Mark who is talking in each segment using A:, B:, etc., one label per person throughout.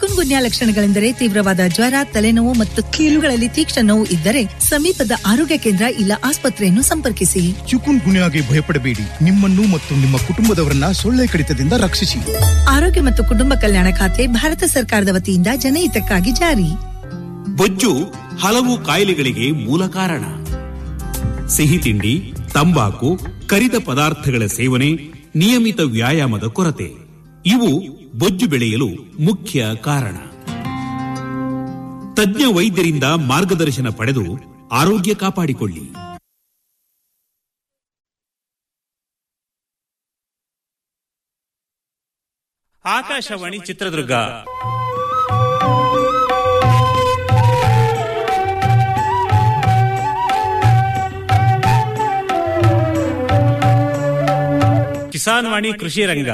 A: ಚಿಕುನ್ ಗುನ್ಯಾ ಲಕ್ಷಣಗಳೆಂದರೆ ತೀವ್ರವಾದ ಜ್ವರ ತಲೆನೋವು ಮತ್ತು ಕೀಲುಗಳಲ್ಲಿ ತೀಕ್ಷ್ಣ ನೋವು ಇದ್ದರೆ ಸಮೀಪದ ಆರೋಗ್ಯ ಕೇಂದ್ರ ಇಲ್ಲ ಆಸ್ಪತ್ರೆಯನ್ನು ಸಂಪರ್ಕಿಸಿ
B: ಚಿಕುನ್ ಗುನ್ಯಾಗೆ ಭಯಪಡಬೇಡಿ ನಿಮ್ಮನ್ನು ಮತ್ತು ನಿಮ್ಮ ಕುಟುಂಬದವರನ್ನ ಸೊಳ್ಳೆ ಕಡಿತದಿಂದ ರಕ್ಷಿಸಿ
A: ಆರೋಗ್ಯ ಮತ್ತು ಕುಟುಂಬ ಕಲ್ಯಾಣ ಖಾತೆ ಭಾರತ ಸರ್ಕಾರದ ವತಿಯಿಂದ ಜನಹಿತಕ್ಕಾಗಿ ಜಾರಿ
C: ಬೊಜ್ಜು ಹಲವು ಕಾಯಿಲೆಗಳಿಗೆ ಮೂಲ ಕಾರಣ ಸಿಹಿ ತಿಂಡಿ ತಂಬಾಕು ಕರಿದ ಪದಾರ್ಥಗಳ ಸೇವನೆ ನಿಯಮಿತ ವ್ಯಾಯಾಮದ ಕೊರತೆ ಇವು ಬೊಜ್ಜು ಬೆಳೆಯಲು ಮುಖ್ಯ ಕಾರಣ ತಜ್ಞ ವೈದ್ಯರಿಂದ ಮಾರ್ಗದರ್ಶನ ಪಡೆದು ಆರೋಗ್ಯ ಕಾಪಾಡಿಕೊಳ್ಳಿ
D: ಆಕಾಶವಾಣಿ ಚಿತ್ರದುರ್ಗ ಕಿಸಾನ್ ವಾಣಿ ಕೃಷಿ ರಂಗ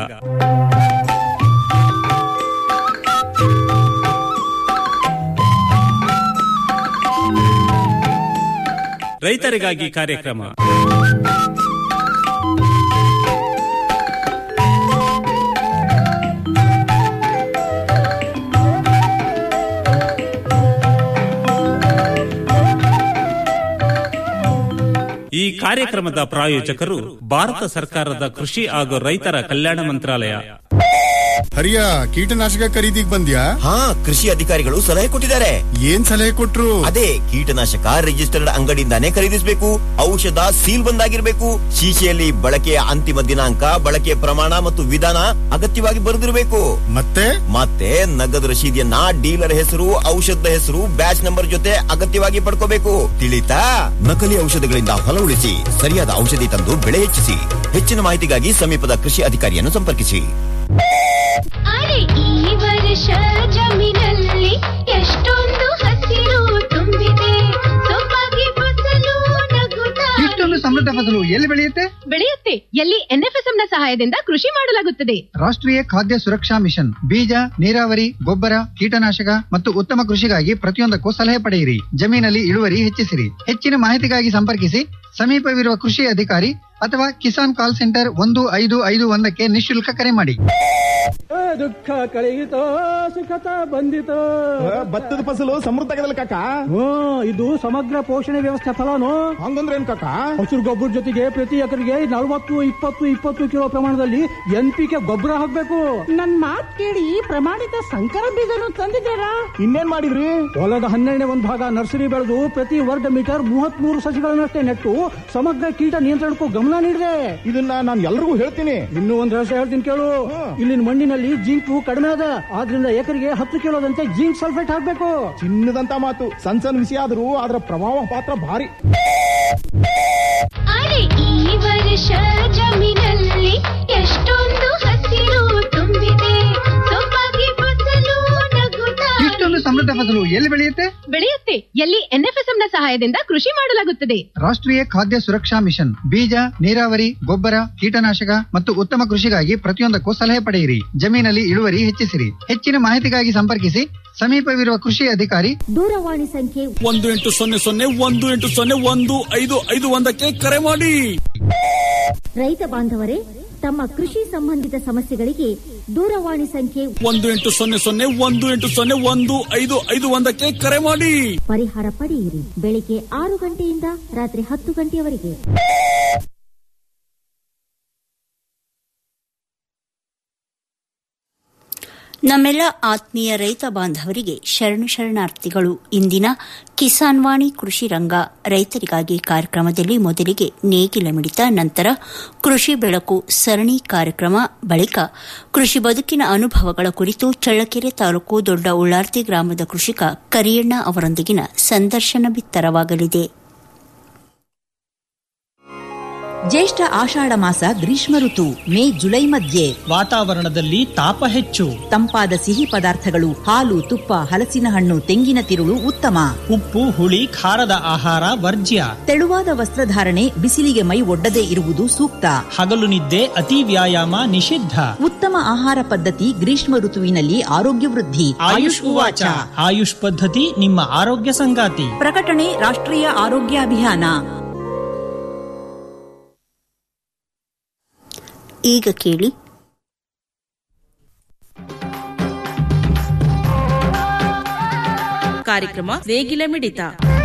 D: ರೈತರಿಗಾಗಿ ಕಾರ್ಯಕ್ರಮ ಈ ಕಾರ್ಯಕ್ರಮದ ಪ್ರಾಯೋಜಕರು ಭಾರತ ಸರ್ಕಾರದ ಕೃಷಿ ಹಾಗೂ ರೈತರ ಕಲ್ಯಾಣ ಮಂತ್ರಾಲಯ
B: ಹರಿಯ ಕೀಟನಾಶಕ ಖರೀದಿಗ್ ಬಂದ್ಯಾ
E: ಹಾ ಕೃಷಿ ಅಧಿಕಾರಿಗಳು ಸಲಹೆ ಕೊಟ್ಟಿದ್ದಾರೆ
B: ಏನ್ ಸಲಹೆ ಕೊಟ್ರು
E: ಅದೇ ಕೀಟನಾಶಕ ರಿಜಿಸ್ಟರ್ಡ್ ಅಂಗಡಿಯಿಂದಾನೇ ಖರೀದಿಸಬೇಕು ಔಷಧ ಸೀಲ್ ಬಂದಾಗಿರ್ಬೇಕು ಶೀಶೆಯಲ್ಲಿ ಬಳಕೆಯ ಅಂತಿಮ ದಿನಾಂಕ ಬಳಕೆಯ ಪ್ರಮಾಣ ಮತ್ತು ವಿಧಾನ ಅಗತ್ಯವಾಗಿ ಬರೆದಿರಬೇಕು
B: ಮತ್ತೆ
E: ಮತ್ತೆ ನಗದು ರಶೀದಿಯನ್ನ ಡೀಲರ್ ಹೆಸರು ಔಷಧದ ಹೆಸರು ಬ್ಯಾಚ್ ನಂಬರ್ ಜೊತೆ ಅಗತ್ಯವಾಗಿ ಪಡ್ಕೋಬೇಕು ತಿಳಿತಾ ನಕಲಿ ಔಷಧಗಳಿಂದ ಹೊಲ ಉಳಿಸಿ ಸರಿಯಾದ ಔಷಧಿ ತಂದು ಬೆಳೆ ಹೆಚ್ಚಿಸಿ ಹೆಚ್ಚಿನ ಮಾಹಿತಿಗಾಗಿ ಸಮೀಪದ ಕೃಷಿ ಅಧಿಕಾರಿಯನ್ನು ಸಂಪರ್ಕಿಸಿ
F: ಅರೆ ಈ ವರ್ಷ ಜಮೀನಲ್ಲಿ ಎಷ್ಟೊಂದು ಹಸಿರು ತುಂಬಿದೆ ಸೊಬಗೆ ಫಸಲು ನಗುತ್ತಾ
G: ಇಷ್ಟೊಂದು ಸಮೃದ್ಧ ಫಸಲು ಎಲ್ಲಿ ಬೆಳೆಯುತ್ತೆ
F: ಬೆಳೆಯುತ್ತೆ ಎಲ್ಲಿ ಎನ್ಎಫ್ಎಸ್ಎಂ ನ ಸಹಾಯದಿಂದ ಕೃಷಿ ಮಾಡಲಾಗುತ್ತದೆ
G: ರಾಷ್ಟ್ರೀಯ ಖಾದ್ಯ ಸುರಕ್ಷಾ ಮಿಷನ್ ಬೀಜ ನೀರಾವರಿ ಗೊಬ್ಬರ ಕೀಟನಾಶಕ ಮತ್ತು ಉತ್ತಮ ಕೃಷಿಗಾಗಿ ಪ್ರತಿಯೊಂದಕ್ಕೂ ಸಲಹೆ ಪಡೆಯಿರಿ ಜಮೀನಲ್ಲಿ ಇಳುವರಿ ಹೆಚ್ಚಿಸಿರಿ ಹೆಚ್ಚಿನ ಮಾಹಿತಿಗಾಗಿ ಸಂಪರ್ಕಿಸಿ ಸಮೀಪವಿರುವ ಕೃಷಿ ಅಧಿಕಾರಿ ಅಥವಾ ಕಿಸಾನ್ ಕಾಲ್ ಸೆಂಟರ್ ಒಂದು ಐದು ಐದು ಒಂದಕ್ಕೆ ನಿಶುಲ್ಕ ಕರೆ ಮಾಡಿ
H: ದುಃಖ ಕಳೆಯಿತೋ ಸುಖತ ಬಂದಿತೋ
I: ಭತ್ತದ ಫಸಲು ಸಮೃದ್ಧ ಕಾಕ
H: ಹ್ಮ್ ಇದು ಸಮಗ್ರ ಪೋಷಣೆ ವ್ಯವಸ್ಥೆ ಫಲಾನು
I: ಹಂಗಂದ್ರೆ ಏನ್ ಕಾಕ
H: ಹಸಿರು ಗೊಬ್ಬರ ಜೊತೆಗೆ ಪ್ರತಿ ಎಕರೆಗೆ ನಲವತ್ತು ಇಪ್ಪತ್ತು ಇಪ್ಪತ್ತು ಕಿಲೋ ಪ್ರಮಾಣದಲ್ಲಿ ಎನ್ ಪಿ ಕೆ ಗೊಬ್ಬರ ಹಾಕ್ಬೇಕು
J: ನನ್ ಮಾತ್ ಕೇಳಿ ಪ್ರಮಾಣಿತ ಸಂಕರ ಬೀಜನು ತಂದಿದ್ದೀರಾ
I: ಇನ್ನೇನ್ ಮಾಡಿದ್ರಿ
H: ಹೊಲದ ಹನ್ನೆರಡನೇ ಒಂದು ಭಾಗ ನರ್ಸರಿ ಬೆಳೆದು ಪ್ರತಿ ವರ್ಗ ಮೀಟರ್ ಮೂವತ್ತ್ ಮೂರು ಸಸಿಗಳನ್ನಷ್ಟೇ ನೆಟ್ಟು ಸಮಗ್ರ ಕೀಟ ನಿಯಂತ್ರಣಕ್ಕೂ ಗಮನ ನೀಡಿದೆ
I: ಇದನ್ನ ನಾನು ಎಲ್ರಿಗೂ ಹೇಳ್ತೀನಿ
H: ಇನ್ನೂ ಒಂದ್ ರಹಸ್ಯ ಹೇಳ್ತೀನಿ ಕೇಳು ಇಲ್ಲಿನ ಮಣ್ಣಿನಲ್ಲಿ ಜಿಂಕು ಕಡಿಮೆ ಅದ ಆದ್ರಿಂದ ಎಕರೆಗೆ ಹತ್ತು ಕಿಲೋದಂತೆ ಜಿಂಕ್ ಸಲ್ಫೇಟ್ ಹಾಕ್ಬೇಕು
I: ಚಿನ್ನದಂತ ಮಾತು ಸಣ್ಣ ಸಣ್ಣ ವಿಷಯ ಆದ್ರೂ ಅದರ ಪ್ರಭಾವ ಪಾತ್ರ ಭಾರಿ
F: ಅರೆ ಈ ವರ್ಷ ಜಮೀನಲ್ಲಿ ಎಷ್ಟೊಂದು ಹಸಿರು ತುಂಬಿದೆ ಸೊಬಗೆ ಫಸಲು ನಗುತ್ತಾ
G: ಇಷ್ಟೊಂದು ಸಮೃದ್ಧ ಫಸಲು ಎಲ್ಲಿ ಬೆಳೆಯುತ್ತೆ
F: ಬೆಳೆಯುತ್ತೆ ಎಲ್ಲಿ ಎನ್ಎಫ್ಎಸ್ಎಂ ನ ಸಹಾಯದಿಂದ ಕೃಷಿ ಮಾಡಲಾಗುತ್ತದೆ
G: ರಾಷ್ಟ್ರೀಯ ಖಾದ್ಯ ಸುರಕ್ಷಾ ಮಿಷನ್ ಬೀಜ ನೀರಾವರಿ ಗೊಬ್ಬರ ಕೀಟನಾಶಕ ಮತ್ತು ಉತ್ತಮ ಕೃಷಿಗಾಗಿ ಪ್ರತಿಯೊಂದಕ್ಕೂ ಸಲಹೆ ಪಡೆಯಿರಿ ಜಮೀನಲ್ಲಿ ಇಳುವರಿ ಹೆಚ್ಚಿಸಿರಿ ಹೆಚ್ಚಿನ ಮಾಹಿತಿಗಾಗಿ ಸಂಪರ್ಕಿಸಿ ಸಮೀಪವಿರುವ ಕೃಷಿ ಅಧಿಕಾರಿ
J: ದೂರವಾಣಿ ಸಂಖ್ಯೆ
D: ಒಂದು ಎಂಟು ಸೊನ್ನೆ ಸೊನ್ನೆ ಒಂದು ಎಂಟು ಸೊನ್ನೆ ಒಂದು ಐದು ಐದು ಒಂದಕ್ಕೆ ಕರೆ ಮಾಡಿ
J: ರೈತ ಬಾಂಧವರೇ ತಮ್ಮ ಕೃಷಿ ಸಂಬಂಧಿತ ಸಮಸ್ಯೆಗಳಿಗೆ ದೂರವಾಣಿ ಸಂಖ್ಯೆ
D: ಒಂದು ಎಂಟು ಸೊನ್ನೆ ಸೊನ್ನೆ ಒಂದು ಎಂಟು ಸೊನ್ನೆ ಒಂದು ಐದು ಐದು ಒಂದಕ್ಕೆ ಕರೆ ಮಾಡಿ
J: ಪರಿಹಾರ ಪಡೆಯಿರಿ ಬೆಳಿಗ್ಗೆ ಆರು ಗಂಟೆಯಿಂದ ರಾತ್ರಿ ಹತ್ತು ಗಂಟೆಯವರೆಗೆ
K: ನಮ್ಮೆಲ್ಲ ಆತ್ಮೀಯ ರೈತ ಬಾಂಧವರಿಗೆ ಶರಣು ಶರಣಾರ್ಥಿಗಳು ಇಂದಿನ ಕಿಸಾನ್ ವಾಣಿ ಕೃಷಿ ರಂಗ ರೈತರಿಗಾಗಿ ಕಾರ್ಯಕ್ರಮದಲ್ಲಿ ಮೊದಲಿಗೆ ನೇಗಿಲ ಮಿಡಿತ ನಂತರ ಕೃಷಿ ಬೆಳಕು ಸರಣಿ ಕಾರ್ಯಕ್ರಮ ಬಳಿಕ ಕೃಷಿ ಬದುಕಿನ ಅನುಭವಗಳ ಕುರಿತು ಚಳ್ಳಕೆರೆ ತಾಲೂಕು ದೊಡ್ಡ ಉಳ್ಳಾರ್ತಿ ಗ್ರಾಮದ ಕೃಷಿಕ ಕರಿಯಣ್ಣ ಅವರೊಂದಿಗಿನ ಸಂದರ್ಶನ ಬಿತ್ತರವಾಗಲಿದೆ
L: ಜ್ಯೇಷ್ಠ ಆಷಾಢ ಮಾಸ ಗ್ರೀಷ್ಮ ಋತು ಮೇ ಜುಲೈ ಮಧ್ಯೆ
M: ವಾತಾವರಣದಲ್ಲಿ ತಾಪ ಹೆಚ್ಚು
L: ತಂಪಾದ ಸಿಹಿ ಪದಾರ್ಥಗಳು ಹಾಲು ತುಪ್ಪ ಹಲಸಿನ ಹಣ್ಣು ತೆಂಗಿನ ತಿರುಳು ಉತ್ತಮ
M: ಉಪ್ಪು ಹುಳಿ ಖಾರದ ಆಹಾರ ವರ್ಜ್ಯ
L: ತೆಳುವಾದ ವಸ್ತ್ರಧಾರಣೆ ಬಿಸಿಲಿಗೆ ಮೈ ಒಡ್ಡದೇ ಇರುವುದು ಸೂಕ್ತ
M: ಹಗಲು ನಿದ್ದೆ ಅತಿ ವ್ಯಾಯಾಮ ನಿಷಿದ್ಧ
L: ಉತ್ತಮ ಆಹಾರ ಪದ್ಧತಿ ಗ್ರೀಷ್ಮ ಋತುವಿನಲ್ಲಿ ಆರೋಗ್ಯ ವೃದ್ಧಿ
M: ಆಯುಷ್ ಉವಾಚ ಆಯುಷ್ ಪದ್ಧತಿ ನಿಮ್ಮ ಆರೋಗ್ಯ ಸಂಗಾತಿ
L: ಪ್ರಕಟಣೆ ರಾಷ್ಟ್ರೀಯ ಆರೋಗ್ಯ ಅಭಿಯಾನ
K: ಈಗ ಕೇಳಿ
N: ಕಾರ್ಯಕ್ರಮ ನೇಗಿಲ ಮಿಡಿತ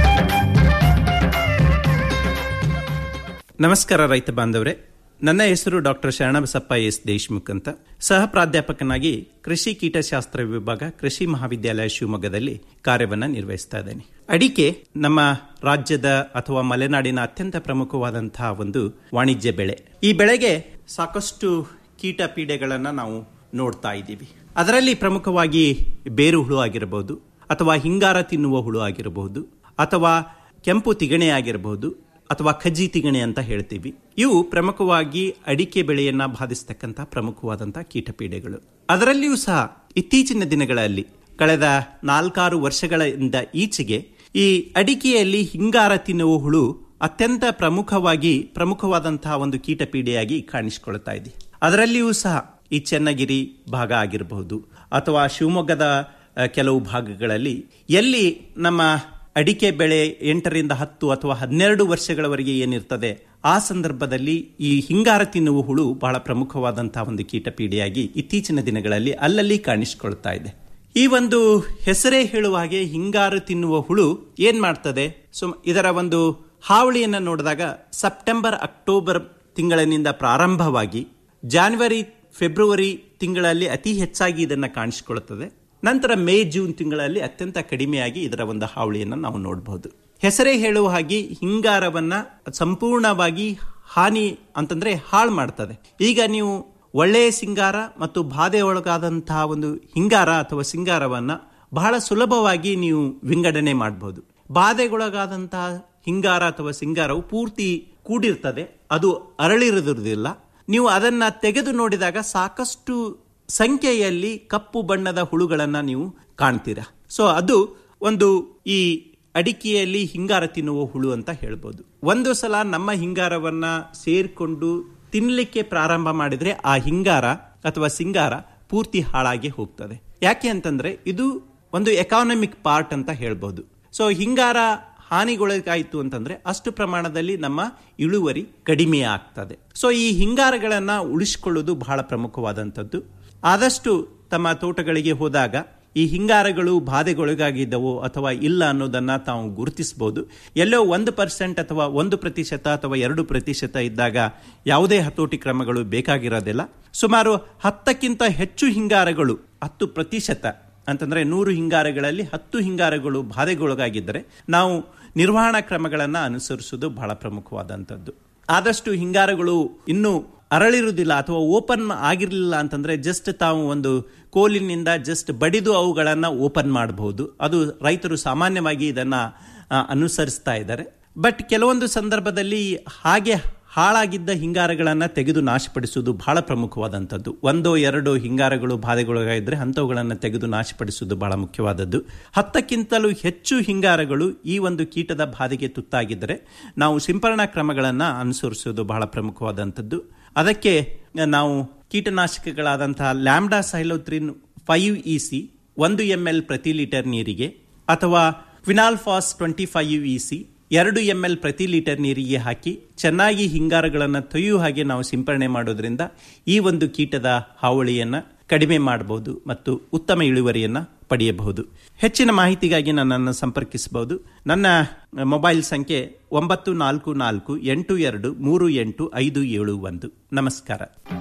O: ನಮಸ್ಕಾರ ರೈತ ಬಾಂಧವರೇ ನನ್ನ ಹೆಸರು ಡಾಕ್ಟರ್ ಶರಣಬಸಪ್ಪ ಎಸ್ ದೇಶ್ಮುಖ್ ಅಂತ ಸಹ ಪ್ರಾಧ್ಯಾಪಕನಾಗಿ ಕೃಷಿ ಕೀಟಶಾಸ್ತ್ರ ವಿಭಾಗ ಕೃಷಿ ಮಹಾವಿದ್ಯಾಲಯ ಶಿವಮೊಗ್ಗದಲ್ಲಿ ಕಾರ್ಯವನ್ನು ನಿರ್ವಹಿಸ್ತಾ ಇದ್ದೇನೆ ಅಡಿಕೆ ನಮ್ಮ ರಾಜ್ಯದ ಅಥವಾ ಮಲೆನಾಡಿನ ಅತ್ಯಂತ ಪ್ರಮುಖವಾದಂತಹ ಒಂದು ವಾಣಿಜ್ಯ ಬೆಳೆ ಈ ಬೆಳೆಗೆ ಸಾಕಷ್ಟು ಕೀಟ ಪೀಡೆಗಳನ್ನು ನಾವು ನೋಡ್ತಾ ಇದ್ದೀವಿ ಅದರಲ್ಲಿ ಪ್ರಮುಖವಾಗಿ ಬೇರು ಹುಳು ಆಗಿರಬಹುದು ಅಥವಾ ಹಿಂಗಾರ ತಿನ್ನುವ ಹುಳು ಆಗಿರಬಹುದು ಅಥವಾ ಕೆಂಪು ತಿಗಣೆ ಆಗಿರಬಹುದು ಅಥವಾ ಖಜ್ಜಿ ತಿಗಣೆ ಅಂತ ಹೇಳ್ತೀವಿ ಇವು ಪ್ರಮುಖವಾಗಿ ಅಡಿಕೆ ಬೆಳೆಯನ್ನ ಬಾಧಿಸ್ತಕ್ಕಂಥ ಪ್ರಮುಖವಾದಂತಹ ಕೀಟಪೀಡೆಗಳು ಅದರಲ್ಲಿಯೂ ಸಹ ಇತ್ತೀಚಿನ ದಿನಗಳಲ್ಲಿ ಕಳೆದ ನಾಲ್ಕಾರು ವರ್ಷಗಳಿಂದ ಈಚೆಗೆ ಈ ಅಡಿಕೆಯಲ್ಲಿ ಹಿಂಗಾರ ತಿನ್ನುವ ಹುಳು ಅತ್ಯಂತ ಪ್ರಮುಖವಾಗಿ ಪ್ರಮುಖವಾದಂತಹ ಒಂದು ಕೀಟಪೀಡೆಯಾಗಿ ಕಾಣಿಸಿಕೊಳ್ತಾ ಇದೆ ಅದರಲ್ಲಿಯೂ ಸಹ ಈ ಚೆನ್ನಗಿರಿ ಭಾಗ ಆಗಿರಬಹುದು ಅಥವಾ ಶಿವಮೊಗ್ಗದ ಅಹ್, ಕೆಲವು ಭಾಗಗಳಲ್ಲಿ ಎಲ್ಲಿ ನಮ್ಮ ಅಡಿಕೆ ಬೆಳೆ ಎಂಟರಿಂದ ಹತ್ತು ಅಥವಾ ಹನ್ನೆರಡು ವರ್ಷಗಳವರೆಗೆ ಏನಿರ್ತದೆ ಆ ಸಂದರ್ಭದಲ್ಲಿ ಈ ಹಿಂಗಾರ ತಿನ್ನುವ ಹುಳು ಬಹಳ ಪ್ರಮುಖವಾದಂತಹ ಒಂದು ಕೀಟಪೀಡೆಯಾಗಿ ಇತ್ತೀಚಿನ ದಿನಗಳಲ್ಲಿ ಅಲ್ಲಲ್ಲಿ ಕಾಣಿಸಿಕೊಳ್ತಾ ಇದೆ ಈ ಒಂದು ಹೆಸರೇ ಹೇಳುವ ಹಾಗೆ ಹಿಂಗಾರು ತಿನ್ನುವ ಹುಳು ಏನ್ ಮಾಡ್ತದೆ ಸೊ ಇದರ ಒಂದು ಹಾವಳಿಯನ್ನು ನೋಡಿದಾಗ ಸೆಪ್ಟೆಂಬರ್ ಅಕ್ಟೋಬರ್ ತಿಂಗಳಿನಿಂದ ಪ್ರಾರಂಭವಾಗಿ ಜಾನ್ವರಿ ಫೆಬ್ರವರಿ ತಿಂಗಳಲ್ಲಿ ಅತಿ ಹೆಚ್ಚಾಗಿ ಇದನ್ನು ಕಾಣಿಸಿಕೊಳ್ಳುತ್ತದೆ ನಂತರ ಮೇ ಜೂನ್ ತಿಂಗಳಲ್ಲಿ ಅತ್ಯಂತ ಕಡಿಮೆಯಾಗಿ ಇದರ ಒಂದು ಹಾವಳಿಯನ್ನು ನಾವು ನೋಡಬಹುದು ಹೆಸರೇ ಹೇಳುವ ಹಾಗೆ ಹಿಂಗಾರವನ್ನ ಸಂಪೂರ್ಣವಾಗಿ ಹಾನಿ ಅಂತಂದ್ರೆ ಹಾಳು ಮಾಡ್ತದೆ ಈಗ ನೀವು ಒಳ್ಳೆಯ ಸಿಂಗಾರ ಮತ್ತು ಬಾಧೆ ಒಳಗಾದಂತಹ ಒಂದು ಹಿಂಗಾರ ಅಥವಾ ಸಿಂಗಾರವನ್ನ ಬಹಳ ಸುಲಭವಾಗಿ ನೀವು ವಿಂಗಡಣೆ ಮಾಡಬಹುದು ಬಾಧೆಗೊಳಗಾದಂತಹ ಹಿಂಗಾರ ಅಥವಾ ಸಿಂಗಾರವು ಪೂರ್ತಿ ಕೂಡಿರ್ತದೆ ಅದು ಅರಳಿರುವುದಿಲ್ಲ ನೀವು ಅದನ್ನ ತೆಗೆದು ನೋಡಿದಾಗ ಸಾಕಷ್ಟು ಸಂಖ್ಯೆಯಲ್ಲಿ ಕಪ್ಪು ಬಣ್ಣದ ಹುಳುಗಳನ್ನ ನೀವು ಕಾಣ್ತೀರಾ ಸೊ ಅದು ಒಂದು ಈ ಅಡಿಕೆಯಲ್ಲಿ ಹಿಂಗಾರ ತಿನ್ನುವ ಹುಳು ಅಂತ ಹೇಳ್ಬೋದು ಒಂದು ಸಲ ನಮ್ಮ ಹಿಂಗಾರವನ್ನ ಸೇರ್ಕೊಂಡು ತಿನ್ಲಿಕ್ಕೆ ಪ್ರಾರಂಭ ಮಾಡಿದ್ರೆ ಆ ಹಿಂಗಾರ ಅಥವಾ ಸಿಂಗಾರ ಪೂರ್ತಿ ಹಾಳಾಗಿ ಹೋಗ್ತದೆ ಯಾಕೆ ಅಂತಂದ್ರೆ ಇದು ಒಂದು ಎಕಾನಮಿಕ್ ಪಾರ್ಟ್ ಅಂತ ಹೇಳ್ಬೋದು ಸೊ ಹಿಂಗಾರ ಹಾನಿಗೊಳಗಾಯಿತು ಅಂತಂದ್ರೆ ಅಷ್ಟು ಪ್ರಮಾಣದಲ್ಲಿ ನಮ್ಮ ಇಳುವರಿ ಕಡಿಮೆ ಆಗ್ತದೆ ಸೊ ಈ ಹಿಂಗಾರಗಳನ್ನ ಉಳಿಸಿಕೊಳ್ಳುವುದು ಬಹಳ ಪ್ರಮುಖವಾದಂಥದ್ದು ಆದಷ್ಟು ತಮ್ಮ ತೋಟಗಳಿಗೆ ಹೋದಾಗ ಈ ಹಿಂಗಾರಗಳು ಬಾಧೆಗೊಳಗಾಗಿದ್ದವು ಅಥವಾ ಇಲ್ಲ ಅನ್ನೋದನ್ನ ತಾವು ಗುರುತಿಸಬಹುದು ಎಲ್ಲೋ ಒಂದು ಪರ್ಸೆಂಟ್ ಅಥವಾ ಒಂದು ಪ್ರತಿಶತ ಅಥವಾ ಎರಡು ಪ್ರತಿಶತ ಇದ್ದಾಗ ಯಾವುದೇ ಹತೋಟಿ ಕ್ರಮಗಳು ಬೇಕಾಗಿರೋದಿಲ್ಲ ಸುಮಾರು ಹತ್ತಕ್ಕಿಂತ ಹೆಚ್ಚು ಹಿಂಗಾರಗಳು ಹತ್ತು ಪ್ರತಿಶತ ಅಂತಂದ್ರೆ ನೂರು ಹಿಂಗಾರಗಳಲ್ಲಿ ಹತ್ತು ಹಿಂಗಾರಗಳು ಬಾಧೆಗೊಳಗಾಗಿದ್ದರೆ ನಾವು ನಿರ್ವಹಣಾ ಕ್ರಮಗಳನ್ನು ಅನುಸರಿಸುವುದು ಬಹಳ ಪ್ರಮುಖವಾದಂಥದ್ದು ಆದಷ್ಟು ಹಿಂಗಾರಗಳು ಇನ್ನೂ ಅರಳಿರುವುದಿಲ್ಲ ಅಥವಾ ಓಪನ್ ಆಗಿರಲಿಲ್ಲ ಅಂತಂದ್ರೆ ಜಸ್ಟ್ ತಾವು ಒಂದು ಕೋಲಿನಿಂದ ಜಸ್ಟ್ ಬಡಿದು ಅವುಗಳನ್ನು ಓಪನ್ ಮಾಡಬಹುದು ಅದು ರೈತರು ಸಾಮಾನ್ಯವಾಗಿ ಇದನ್ನ ಆ, ಅನುಸರಿಸ್ತಾ ಇದ್ದಾರೆ ಬಟ್ ಕೆಲವೊಂದು ಸಂದರ್ಭದಲ್ಲಿ ಹಾಗೆ ಹಾಳಾಗಿದ್ದ ಹಿಂಗಾರಗಳನ್ನು ತೆಗೆದು ನಾಶಪಡಿಸುವುದು ಬಹಳ ಪ್ರಮುಖವಾದಂಥದ್ದು ಒಂದು ಎರಡು ಹಿಂಗಾರಗಳು ಬಾಧೆಗೊಳಗಾಗಿದ್ರೆ ಅಂಥವುಗಳನ್ನು ತೆಗೆದು ನಾಶಪಡಿಸುವುದು ಬಹಳ ಮುಖ್ಯವಾದದ್ದು ಹತ್ತಕ್ಕಿಂತಲೂ ಹೆಚ್ಚು ಹಿಂಗಾರಗಳು ಈ ಒಂದು ಕೀಟದ ಬಾಧೆಗೆ ತುತ್ತಾಗಿದ್ದರೆ ನಾವು ಸಿಂಪರಣಾ ಕ್ರಮಗಳನ್ನು ಅನುಸರಿಸುವುದು ಬಹಳ ಪ್ರಮುಖವಾದಂಥದ್ದು ಅದಕ್ಕೆ ನಾವು ಕೀಟನಾಶಕಗಳಾದಂತಹ lambda cyhalothrin five E C ಒಂದು ಎಂ ಎಲ್ ಪ್ರತಿ ಲೀಟರ್ ನೀರಿಗೆ ಅಥವಾ quinalphos twenty five E C ಎರಡು ಎಂ ಎಲ್ ಪ್ರತಿ ಲೀಟರ್ ನೀರಿಗೆ ಹಾಕಿ ಚೆನ್ನಾಗಿ ಹಿಂಗಾರಗಳನ್ನು ತೊಯ್ಯುವ ಹಾಗೆ ನಾವು ಸಿಂಪರಣೆ ಮಾಡೋದ್ರಿಂದ ಈ ಒಂದು ಕೀಟದ ಹಾವಳಿಯನ್ನು ಕಡಿಮೆ ಮಾಡಬಹುದು ಮತ್ತು ಉತ್ತಮ ಇಳುವರಿಯನ್ನು ಪಡೆಯಬಹುದು ಹೆಚ್ಚಿನ ಮಾಹಿತಿಗಾಗಿ ನನ್ನನ್ನು ಸಂಪರ್ಕಿಸಬಹುದು ನನ್ನ ಮೊಬೈಲ್ ಸಂಖ್ಯೆ ಒಂಬತ್ತು ನಾಲ್ಕು ನಾಲ್ಕು ಎಂಟು ಎರಡು ಮೂರು ಎಂಟು ಐದು ಏಳು ಒಂದು ನಮಸ್ಕಾರ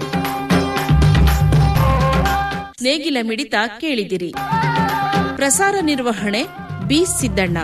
N: ನೇಗಿಲ ಮಿಡಿತ ಕೇಳಿದಿರಿ ಪ್ರಸಾರ ನಿರ್ವಹಣೆ ಬಿ ಸಿದ್ದಣ್ಣ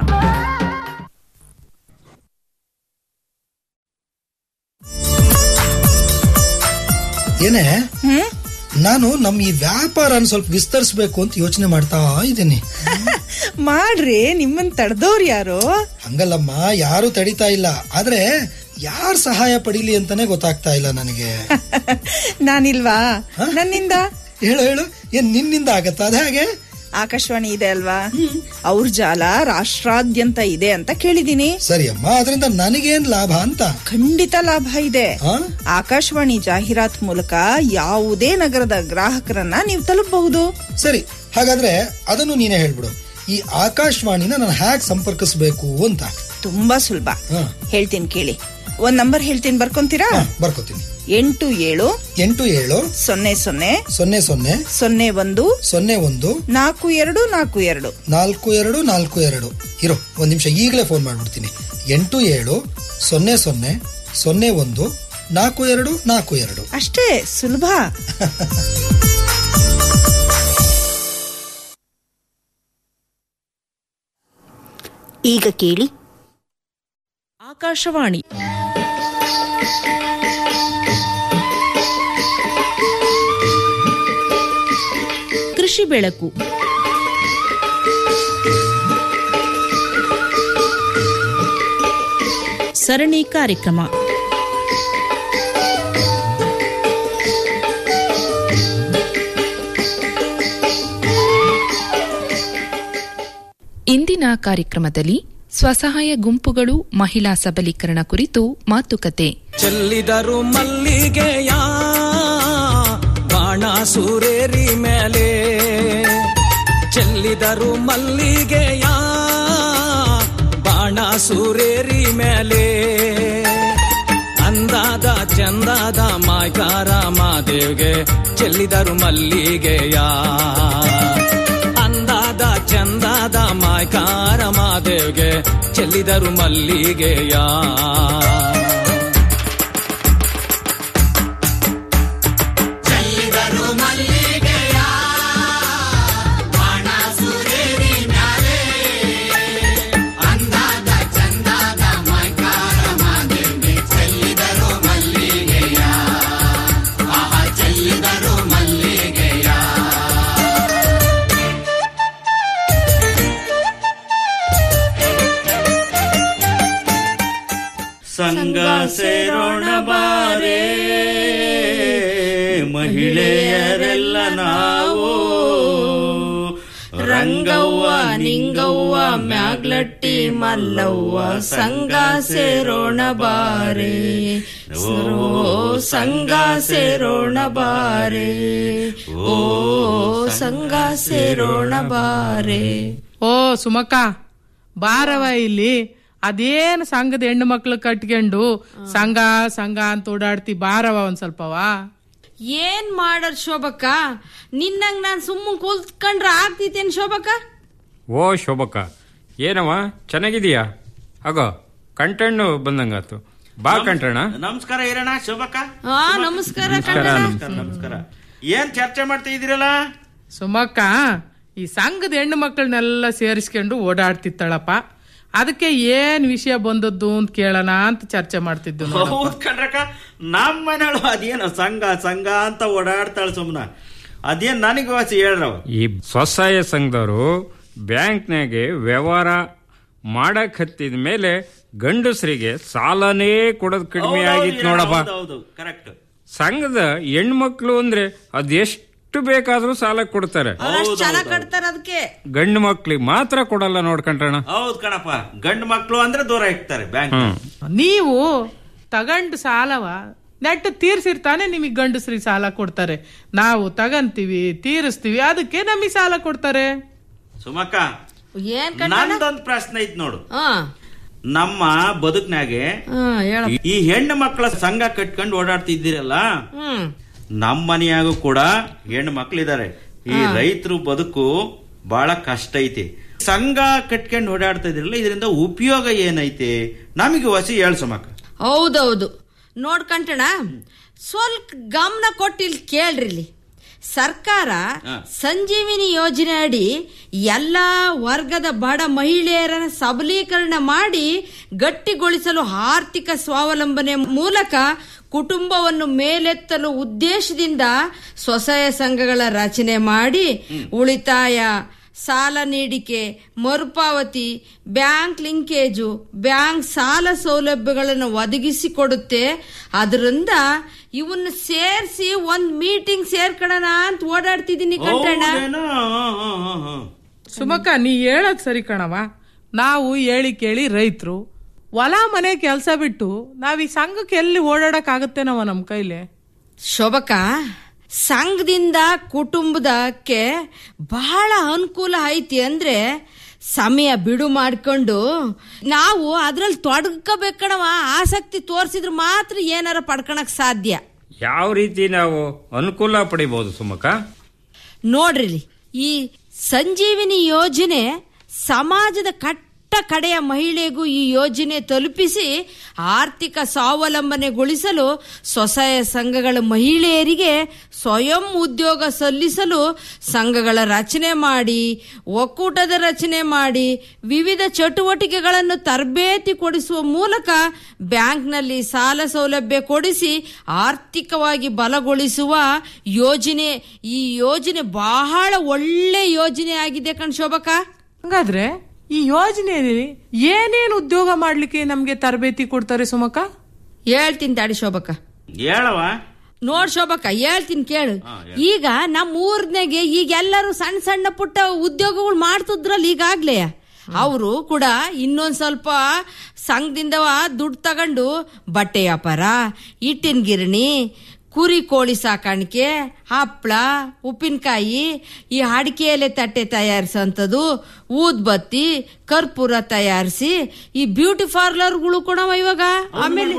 P: ಏನೇ ನಾನು ನಮ್ ಈ ವ್ಯಾಪಾರನ ಸ್ವಲ್ಪ ವಿಸ್ತರಿಸಬೇಕು ಅಂತ ಯೋಚನೆ ಮಾಡ್ತಾ ಇದ್ದೀನಿ
Q: ಮಾಡ್ರಿ ನಿಮ್ಮನ್ ತಡೆದವ್ರು ಯಾರು
P: ಹಂಗಲ್ಲಮ್ಮ ಯಾರು ತಡಿತಾ ಇಲ್ಲ ಆದ್ರೆ ಯಾರ್ ಸಹಾಯ ಪಡೀಲಿ ಅಂತಾನೆ ಗೊತ್ತಾಗ್ತಾ ಇಲ್ಲ ನನಗೆ
Q: ನಾನಿಲ್ವಾ ನನ್ನಿಂದ
P: ಹೇಳು ಹೇಳು ಏನ್ ನಿನ್ನಿಂದ ಆಗತ್ತಾ ಅದ ಹಾಗೆ
Q: ಆಕಾಶವಾಣಿ ಇದೆ ಅಲ್ವಾ ಅವ್ರ ಜಾಲ ರಾಷ್ಟ್ರಾದ್ಯಂತ ಇದೆ ಅಂತ ಕೇಳಿದೀನಿ
P: ಸರಿ ಅಮ್ಮ ಅದರಿಂದ ನನಗೇನ್ ಲಾಭ ಅಂತ
Q: ಖಂಡಿತ ಲಾಭ ಇದೆ ಆಕಾಶವಾಣಿ ಜಾಹೀರಾತ್ ಮೂಲಕ ಯಾವುದೇ ನಗರದ ಗ್ರಾಹಕರನ್ನ ನೀವು ತಲುಪಬಹುದು
P: ಸರಿ ಹಾಗಾದ್ರೆ ಅದನ್ನು ನೀನೇ ಹೇಳ್ಬಿಡು ಈ ಆಕಾಶವಾಣಿನ ನಾನು ಹ್ಯಾಕ್ ಸಂಪರ್ಕಿಸಬೇಕು ಅಂತ
Q: ತುಂಬಾ ಸುಲಭ ಹೇಳ್ತೀನಿ ಕೇಳಿ ಒಂದ್ ನಂಬರ್ ಹೇಳ್ತೀನಿ ಬರ್ಕೊಂತೀರಾ
P: ಬರ್ಕೋತೀನಿ
Q: ಎಂಟು ಏಳು
P: ಎಂಟು ಏಳು
Q: ಸೊನ್ನೆ ಸೊನ್ನೆ
P: ಸೊನ್ನೆ ಸೊನ್ನೆ
Q: ಸೊನ್ನೆ ಒಂದು
P: ಸೊನ್ನೆ ಒಂದು
Q: ನಾಲ್ಕು ಎರಡು ನಾಲ್ಕು ಎರಡು
P: ನಾಲ್ಕು ಎರಡು ನಾಲ್ಕು ಎರಡು ಇರೋ ಒಂದ್ ನಿಮಿಷ ಈಗಲೇ ಫೋನ್ ಮಾಡ್ಬಿಡ್ತೀನಿ ಎಂಟು ಏಳು ಸೊನ್ನೆ ಸೊನ್ನೆ ಸೊನ್ನೆ ಒಂದು ನಾಲ್ಕು ಎರಡು ನಾಲ್ಕು ಎರಡು
Q: ಅಷ್ಟೇ ಸುಲಭ
K: ಈಗ ಕೇಳಿ
N: ಆಕಾಶವಾಣಿ ಕೃಷಿ ಬೆಳಕು ಸರಣಿ ಕಾರ್ಯಕ್ರಮ
R: ಇಂದಿನ ಕಾರ್ಯಕ್ರಮದಲ್ಲಿ ಸ್ವಸಹಾಯ ಗುಂಪುಗಳು ಮಹಿಳಾ ಸಬಲೀಕರಣ ಕುರಿತು ಮಾತುಕತೆ
S: ಚೆಲ್ಲಿದರು ಮಲ್ಲಿಗೆಯ ಬಾಣ ಸೂರೇರಿ ಮೇಲೆ ಚೆಲ್ಲಿದರು ಮಲ್ಲಿಗೆಯ ಬಾಣ ಸೂರೇರಿ ಮೇಲೆ ಅಂದಾದ ಚಂದಾದ ಮಾಯ್ಕಾರ ಮಾದೇವ್ಗೆ ಚೆಲ್ಲಿದರು ಮಲ್ಲಿಗೆಯ ಅಂದಾದ ಚಂದಾದ ಮಾಯ್ಕಾರ ಮಾದೇವ್ಗೆ ಚೆಲ್ಲಿದರು ಮಲ್ಲಿಗೆಯ
T: ಚೆಲ್ಲಿದರು ಮಲ್ಲಿಗೆಯ ಬಾಣ ಸುರೇರಿ ಮ್ಯಾಲೆ ಅಂದಾದ ಚಂದಾದ ಮೈಕಾರ ಮಾದೇವ್ಗೆ ಚೆಲ್ಲಿದರು ಮಲ್ಲಿಗೆಯ ಆಹ ಚೆಲ್ಲಿದರು ಮಲ್ಲಿಗೆಯ
U: ಸಂಘ ಸೇರೋಣ ಬಾರೆ ಮಹಿಳೆಯರೆಲ್ಲ ನಾವು ರಂಗವ್ವ ನಿಂಗವ್ವ ಮ್ಯಾಗ್ಲಟ್ಟಿ ಮಲ್ಲವ್ವ ಸಂಘ ಸೇರೋಣ ಬಾರೆ ಓ ಸಂಘ ಸೇರೋಣ ಬಾರೆ ಓ ಸಂಘ ಸೇರೋಣ ಬಾರೆ
V: ಓ ಸುಮಕ್ಕ ಬಾರವ ಇಲ್ಲಿ ಅದೇನ್ ಸಂಘದ ಹೆಣ್ಣು ಮಕ್ಳು ಕಟ್ಕೊಂಡು ಸಂಘ ಸಂಘ ಅಂತ ಓಡಾಡ್ತಿ ಬಾರವ ಒಂದ್ ಸ್ವಲ್ಪವಾ
W: ಏನ್ ಮಾಡರ್ ಶೋಭಕ್ಕ ನಿನ್ನಂಗ್ ನಾನ್ ಸುಮ್ಮ ಕೂತ್ಕೊಂಡ್ರ ಆಗ್ತಿತ್ತೇನ್ ಶೋಭಕ್ಕ
X: ಓ ಶೋಭಕ್ಕ ಏನವ ಚೆನ್ನಾಗಿದೀಯಾ ಆಗೋ ಕಂಟಣ್ಣು ಬಂದಂಗಾತು ಬಾ ಕಂಟಣ್ಣ
U: ನಮಸ್ಕಾರ ಇರೋಣ ಶೋಭಕ್ಕ
W: ಹಾ ನಮಸ್ಕಾರ
X: ನಮಸ್ಕಾರ
U: ನಮಸ್ಕಾರ ನಮಸ್ಕಾರ ಏನ್ ಚರ್ಚೆ ಮಾಡ್ತಾ ಇದೀರಲ್ಲ
V: ಸುಮಕ್ಕ ಈ ಸಂಘದ ಹೆಣ್ಣು ಮಕ್ಕಳನ್ನೆಲ್ಲ ಸೇರಿಸ್ಕೊಂಡು ಓಡಾಡ್ತಿತ್ತಳಪ್ಪ ಅದಕ್ಕೆ ಏನ್ ವಿಷಯ ಬಂದದ್ದು ಅಂತ ಕೇಳೋಣ ಅಂತ ಚರ್ಚೆ ಮಾಡ್ತಿದ್ದು ನೋಡಪ್ಪ.
U: ಹೌದ್ ಕಣ್ರಕ್ಕ ನಮ್ಮ ಮನೆಯಳು ಅದೇನ ಸಂಘ ಸಂಘ ಅಂತ ಓಡಾಡ್ತಾಳ ಸುಮ್ನ ಅದೇನ್ ನನಗೆ ವಾಸಿ ಹೇಳ್ರವ
X: ಈ ಸ್ವಸಹಾಯ ಸಂಘದವರು ಬ್ಯಾಂಕ್ನಾಗೆ ವ್ಯವಹಾರ ಮಾಡಕ್ ಹತ್ತಿದ ಮೇಲೆ ಗಂಡಸರಿಗೆ ಸಾಲನೇ ಕೊಡೋದು ಕಡಿಮೆ ಆಗಿತ್ತು ನೋಡಪ್ಪ
U: ಹೌದು ಕರೆಕ್ಟ್
X: ಸಂಘದ ಹೆಣ್ಮಕ್ಳು ಅಂದ್ರೆ ಅದೆಷ್ಟು ಬೇಕಾದ್ರೂ ಸಾಲ ಕೊಡ್ತಾರೆ
W: ಅವ್ರಷ್ಟ್ ಚೆನ್ನಾಗ್ ಕಟ್ತಾರ ಅದಕ್ಕೆ
X: ಗಂಡು ಮಕ್ಳಿಗೆ ಮಾತ್ರ ಕೊಡಲ್ಲ ನೋಡ್ಕೊಂಡ್ರಣ
U: ಹೌದ್ ಕಣಪ್ಪ ಗಂಡು ಮಕ್ಳು ಅಂದ್ರೆ ದೂರ ಇಡ್ತಾರೆ ಬ್ಯಾಂಕ್
V: ನೀವು ತಗಂಡ್ ಸಾಲವ ನೆಟ್ ತೀರ್ಸಿರ್ತಾನೆ ನಿಮಗೆ ಗಂಡಸ್ರಿಗೆ ಸಾಲ ಕೊಡ್ತಾರೆ ನಾವು ತಗಂತೀವಿ ತೀರಿಸ್ತೀವಿ ಅದಕ್ಕೆ ನಮಗೆ ಸಾಲ ಕೊಡ್ತಾರೆ
U: ಸುಮಕ್ಕ
W: ಏನ್
U: ನಂದೊಂದ್ ಪ್ರಶ್ನೆ ಐತ್ ನೋಡು
W: ಹಾ
U: ನಮ್ಮ ಬದುಕ್ನಾಗೆ ಈ ಹೆಣ್ಣು ಮಕ್ಕಳ ಸಂಘ ಕಟ್ಕೊಂಡು ಓಡಾಡ್ತಿದ್ದೀರಲ್ಲ
W: ಹ್ಮ್
U: ನಮ್ಮ ಮನೆಯಾಗೂ ಕೂಡ ಹೆಣ್ಣು ಮಕ್ಳಿದಾರೆ ಈ
W: ಹಾ.
U: ರೈತರು ಬದುಕು ಬಹಳ ಕಷ್ಟ ಐತಿ ಸಂಘ ಕಟ್ಕೊಂಡು ಓಡಾಡ್ತಾ ಇದ್ರಲ್ಲ ಇದರಿಂದ ಉಪಯೋಗ ಏನೈತೆ ನಮಗೆ ಹೊಸಿ ಹೇಳ್ ಸುಮಕ್ಕ
W: ಹೌದೌದು ನೋಡ್ಕಂಟಣ ಸ್ವಲ್ಪ ಗಮನ ಕೊಟ್ಟಿಲ್ ಕೇಳ್ರಿ ಇಲ್ಲಿ ಸರ್ಕಾರ
U: ಹಾ.
W: ಸಂಜೀವಿನಿ ಯೋಜನೆ ಅಡಿ ಎಲ್ಲಾ ವರ್ಗದ ಬಡ ಮಹಿಳೆಯರನ್ನ ಸಬಲೀಕರಣ ಮಾಡಿ ಗಟ್ಟಿಗೊಳಿಸಲು ಆರ್ಥಿಕ ಸ್ವಾವಲಂಬನೆ ಮೂಲಕ ಕುಟುಂಬವನ್ನು ಮೇಲೆತ್ತಲು ಉದ್ದೇಶದಿಂದ ಸ್ವಸಹಾಯ ಸಂಘಗಳ ರಚನೆ ಮಾಡಿ ಉಳಿತಾಯ ಸಾಲ ನೀಡಿಕೆ ಮರುಪಾವತಿ ಬ್ಯಾಂಕ್ ಲಿಂಕೇಜು ಬ್ಯಾಂಕ್ ಸಾಲ ಸೌಲಭ್ಯಗಳನ್ನು ಒದಗಿಸಿಕೊಡುತ್ತೆ ಅದರಿಂದ ಇವನ್ನ ಸೇರಿಸಿ ಒಂದ್ ಮೀಟಿಂಗ್ ಸೇರ್ಕೊಳ್ಳೋಣ ಅಂತ ಓಡಾಡ್ತಿದ್ದೀನಿ ಕಂಟಣ್ಣ
U: ಹೌದೇನೋ? ಹಾ, ಹಾ, ಹಾ, ಹಾ.
V: ಸುಮಕ್ಕ ನೀ ಹೇಳೋದ್ ಸರಿ ಕಣವ ನಾವು ಹೇಳಿ ಕೇಳಿ ರೈತರು ಹೊಲ ಮನೆ ಕೆಲಸ ಬಿಟ್ಟು ನಾವ್ ಈ ಸಂಘಕ್ಕೆ ಎಲ್ಲಿ ಓಡಾಡಕ್ ಆಗುತ್ತೇನವ ನಮ್ ಕೈಲಿ
W: ಶೋಭಕ ಸಂಘದಿಂದ ಕುಟುಂಬದಕ್ಕೆ ಬಹಳ ಅನುಕೂಲ ಐತಿ ಅಂದ್ರೆ ಸಮಯ ಬಿಡು ಮಾಡ್ಕೊಂಡು ನಾವು ಅದ್ರಲ್ಲಿ ತೊಡಗಬೇಕಣವ ಆಸಕ್ತಿ ತೋರಿಸಿದ್ರೆ ಮಾತ್ರ ಏನಾರ ಪಡ್ಕೊಳಕ್ ಸಾಧ್ಯ
X: ಯಾವ ರೀತಿ ನಾವು ಅನುಕೂಲ ಪಡಿಬಹುದು ಸುಮಕ
W: ನೋಡ್ರಿ ಈ ಸಂಜೀವಿನಿ ಯೋಜನೆ ಸಮಾಜದ ಕಟ್ಟ ಕಡೆಯ ಮಹಿಳೆಗೂ ಈ ಯೋಜನೆ ತಲುಪಿಸಿ ಆರ್ಥಿಕ ಸ್ವಾವಲಂಬನೆಗೊಳಿಸಲು ಸ್ವಸಹಾಯ ಸಂಘಗಳ ಮಹಿಳೆಯರಿಗೆ ಸ್ವಯಂ ಉದ್ಯೋಗ ಸಲ್ಲಿಸಲು ಸಂಘಗಳ ರಚನೆ ಮಾಡಿ ಒಕ್ಕೂಟದ ರಚನೆ ಮಾಡಿ ವಿವಿಧ ಚಟುವಟಿಕೆಗಳನ್ನು ತರಬೇತಿ ಕೊಡಿಸುವ ಮೂಲಕ ಬ್ಯಾಂಕ್ನಲ್ಲಿ ಸಾಲ ಸೌಲಭ್ಯ ಕೊಡಿಸಿ ಆರ್ಥಿಕವಾಗಿ ಬಲಗೊಳಿಸುವ ಯೋಜನೆ ಈ ಯೋಜನೆ ಬಹಳ ಒಳ್ಳೆ ಯೋಜನೆ ಆಗಿದೆ ಕಣ್ ಶೋಭಕ
V: ಹಂಗಾದ್ರೆ ಈ ಯೋಜನೆಯಲ್ಲಿ ಏನೇನು ಉದ್ಯೋಗ ಮಾಡ್ಲಿಕ್ಕೆ ನಮ್ಗೆ ತರಬೇತಿ ಕೊಡ್ತಾರೆ ಸುಮಕ
W: ಹೇಳ್ತೀನಿ ತಾಡಿ ಶೋಭಕ
U: ಹೇಳವ
W: ನೋಡ್ ಶೋಭಕ್ಕ ಹೇಳ್ತೀನಿ ಕೇಳು ಈಗ ನಮ್ಮ ಊರ್ನಾಗೆ ಈಗ ಎಲ್ಲರೂ ಸಣ್ಣ ಸಣ್ಣ ಪುಟ್ಟ ಉದ್ಯೋಗಗಳು ಮಾಡ್ತಿದ್ರಲ್ಲ ಈಗಾಗ್ಲೇ ಅವರು ಕೂಡ ಇನ್ನೊಂದ್ ಸ್ವಲ್ಪ ಸಂಘದಿಂದ ದುಡ್ಡು ತಗೊಂಡು ಬಟ್ಟೆ ವ್ಯಾಪಾರ ಹಿಟ್ಟಿನ ಗಿರಣಿ ಕುರಿ ಕೋಳಿ ಸಾಕಾಣಿಕೆ ಹಪ್ಪಳ ಉಪ್ಪಿನಕಾಯಿ ಈ ಅಡಿಕೆ ಎಲೆ ತಟ್ಟೆ ತಯಾರಿಸೋಂಥದ್ದು ಊದ್ಬತ್ತಿ ಕರ್ಪೂರ ತಯಾರಿಸಿ ಈ ಬ್ಯೂಟಿ ಪಾರ್ಲರ್ಗಳು ಕೂಡ ಇವಾಗ ಆಮೇಲೆ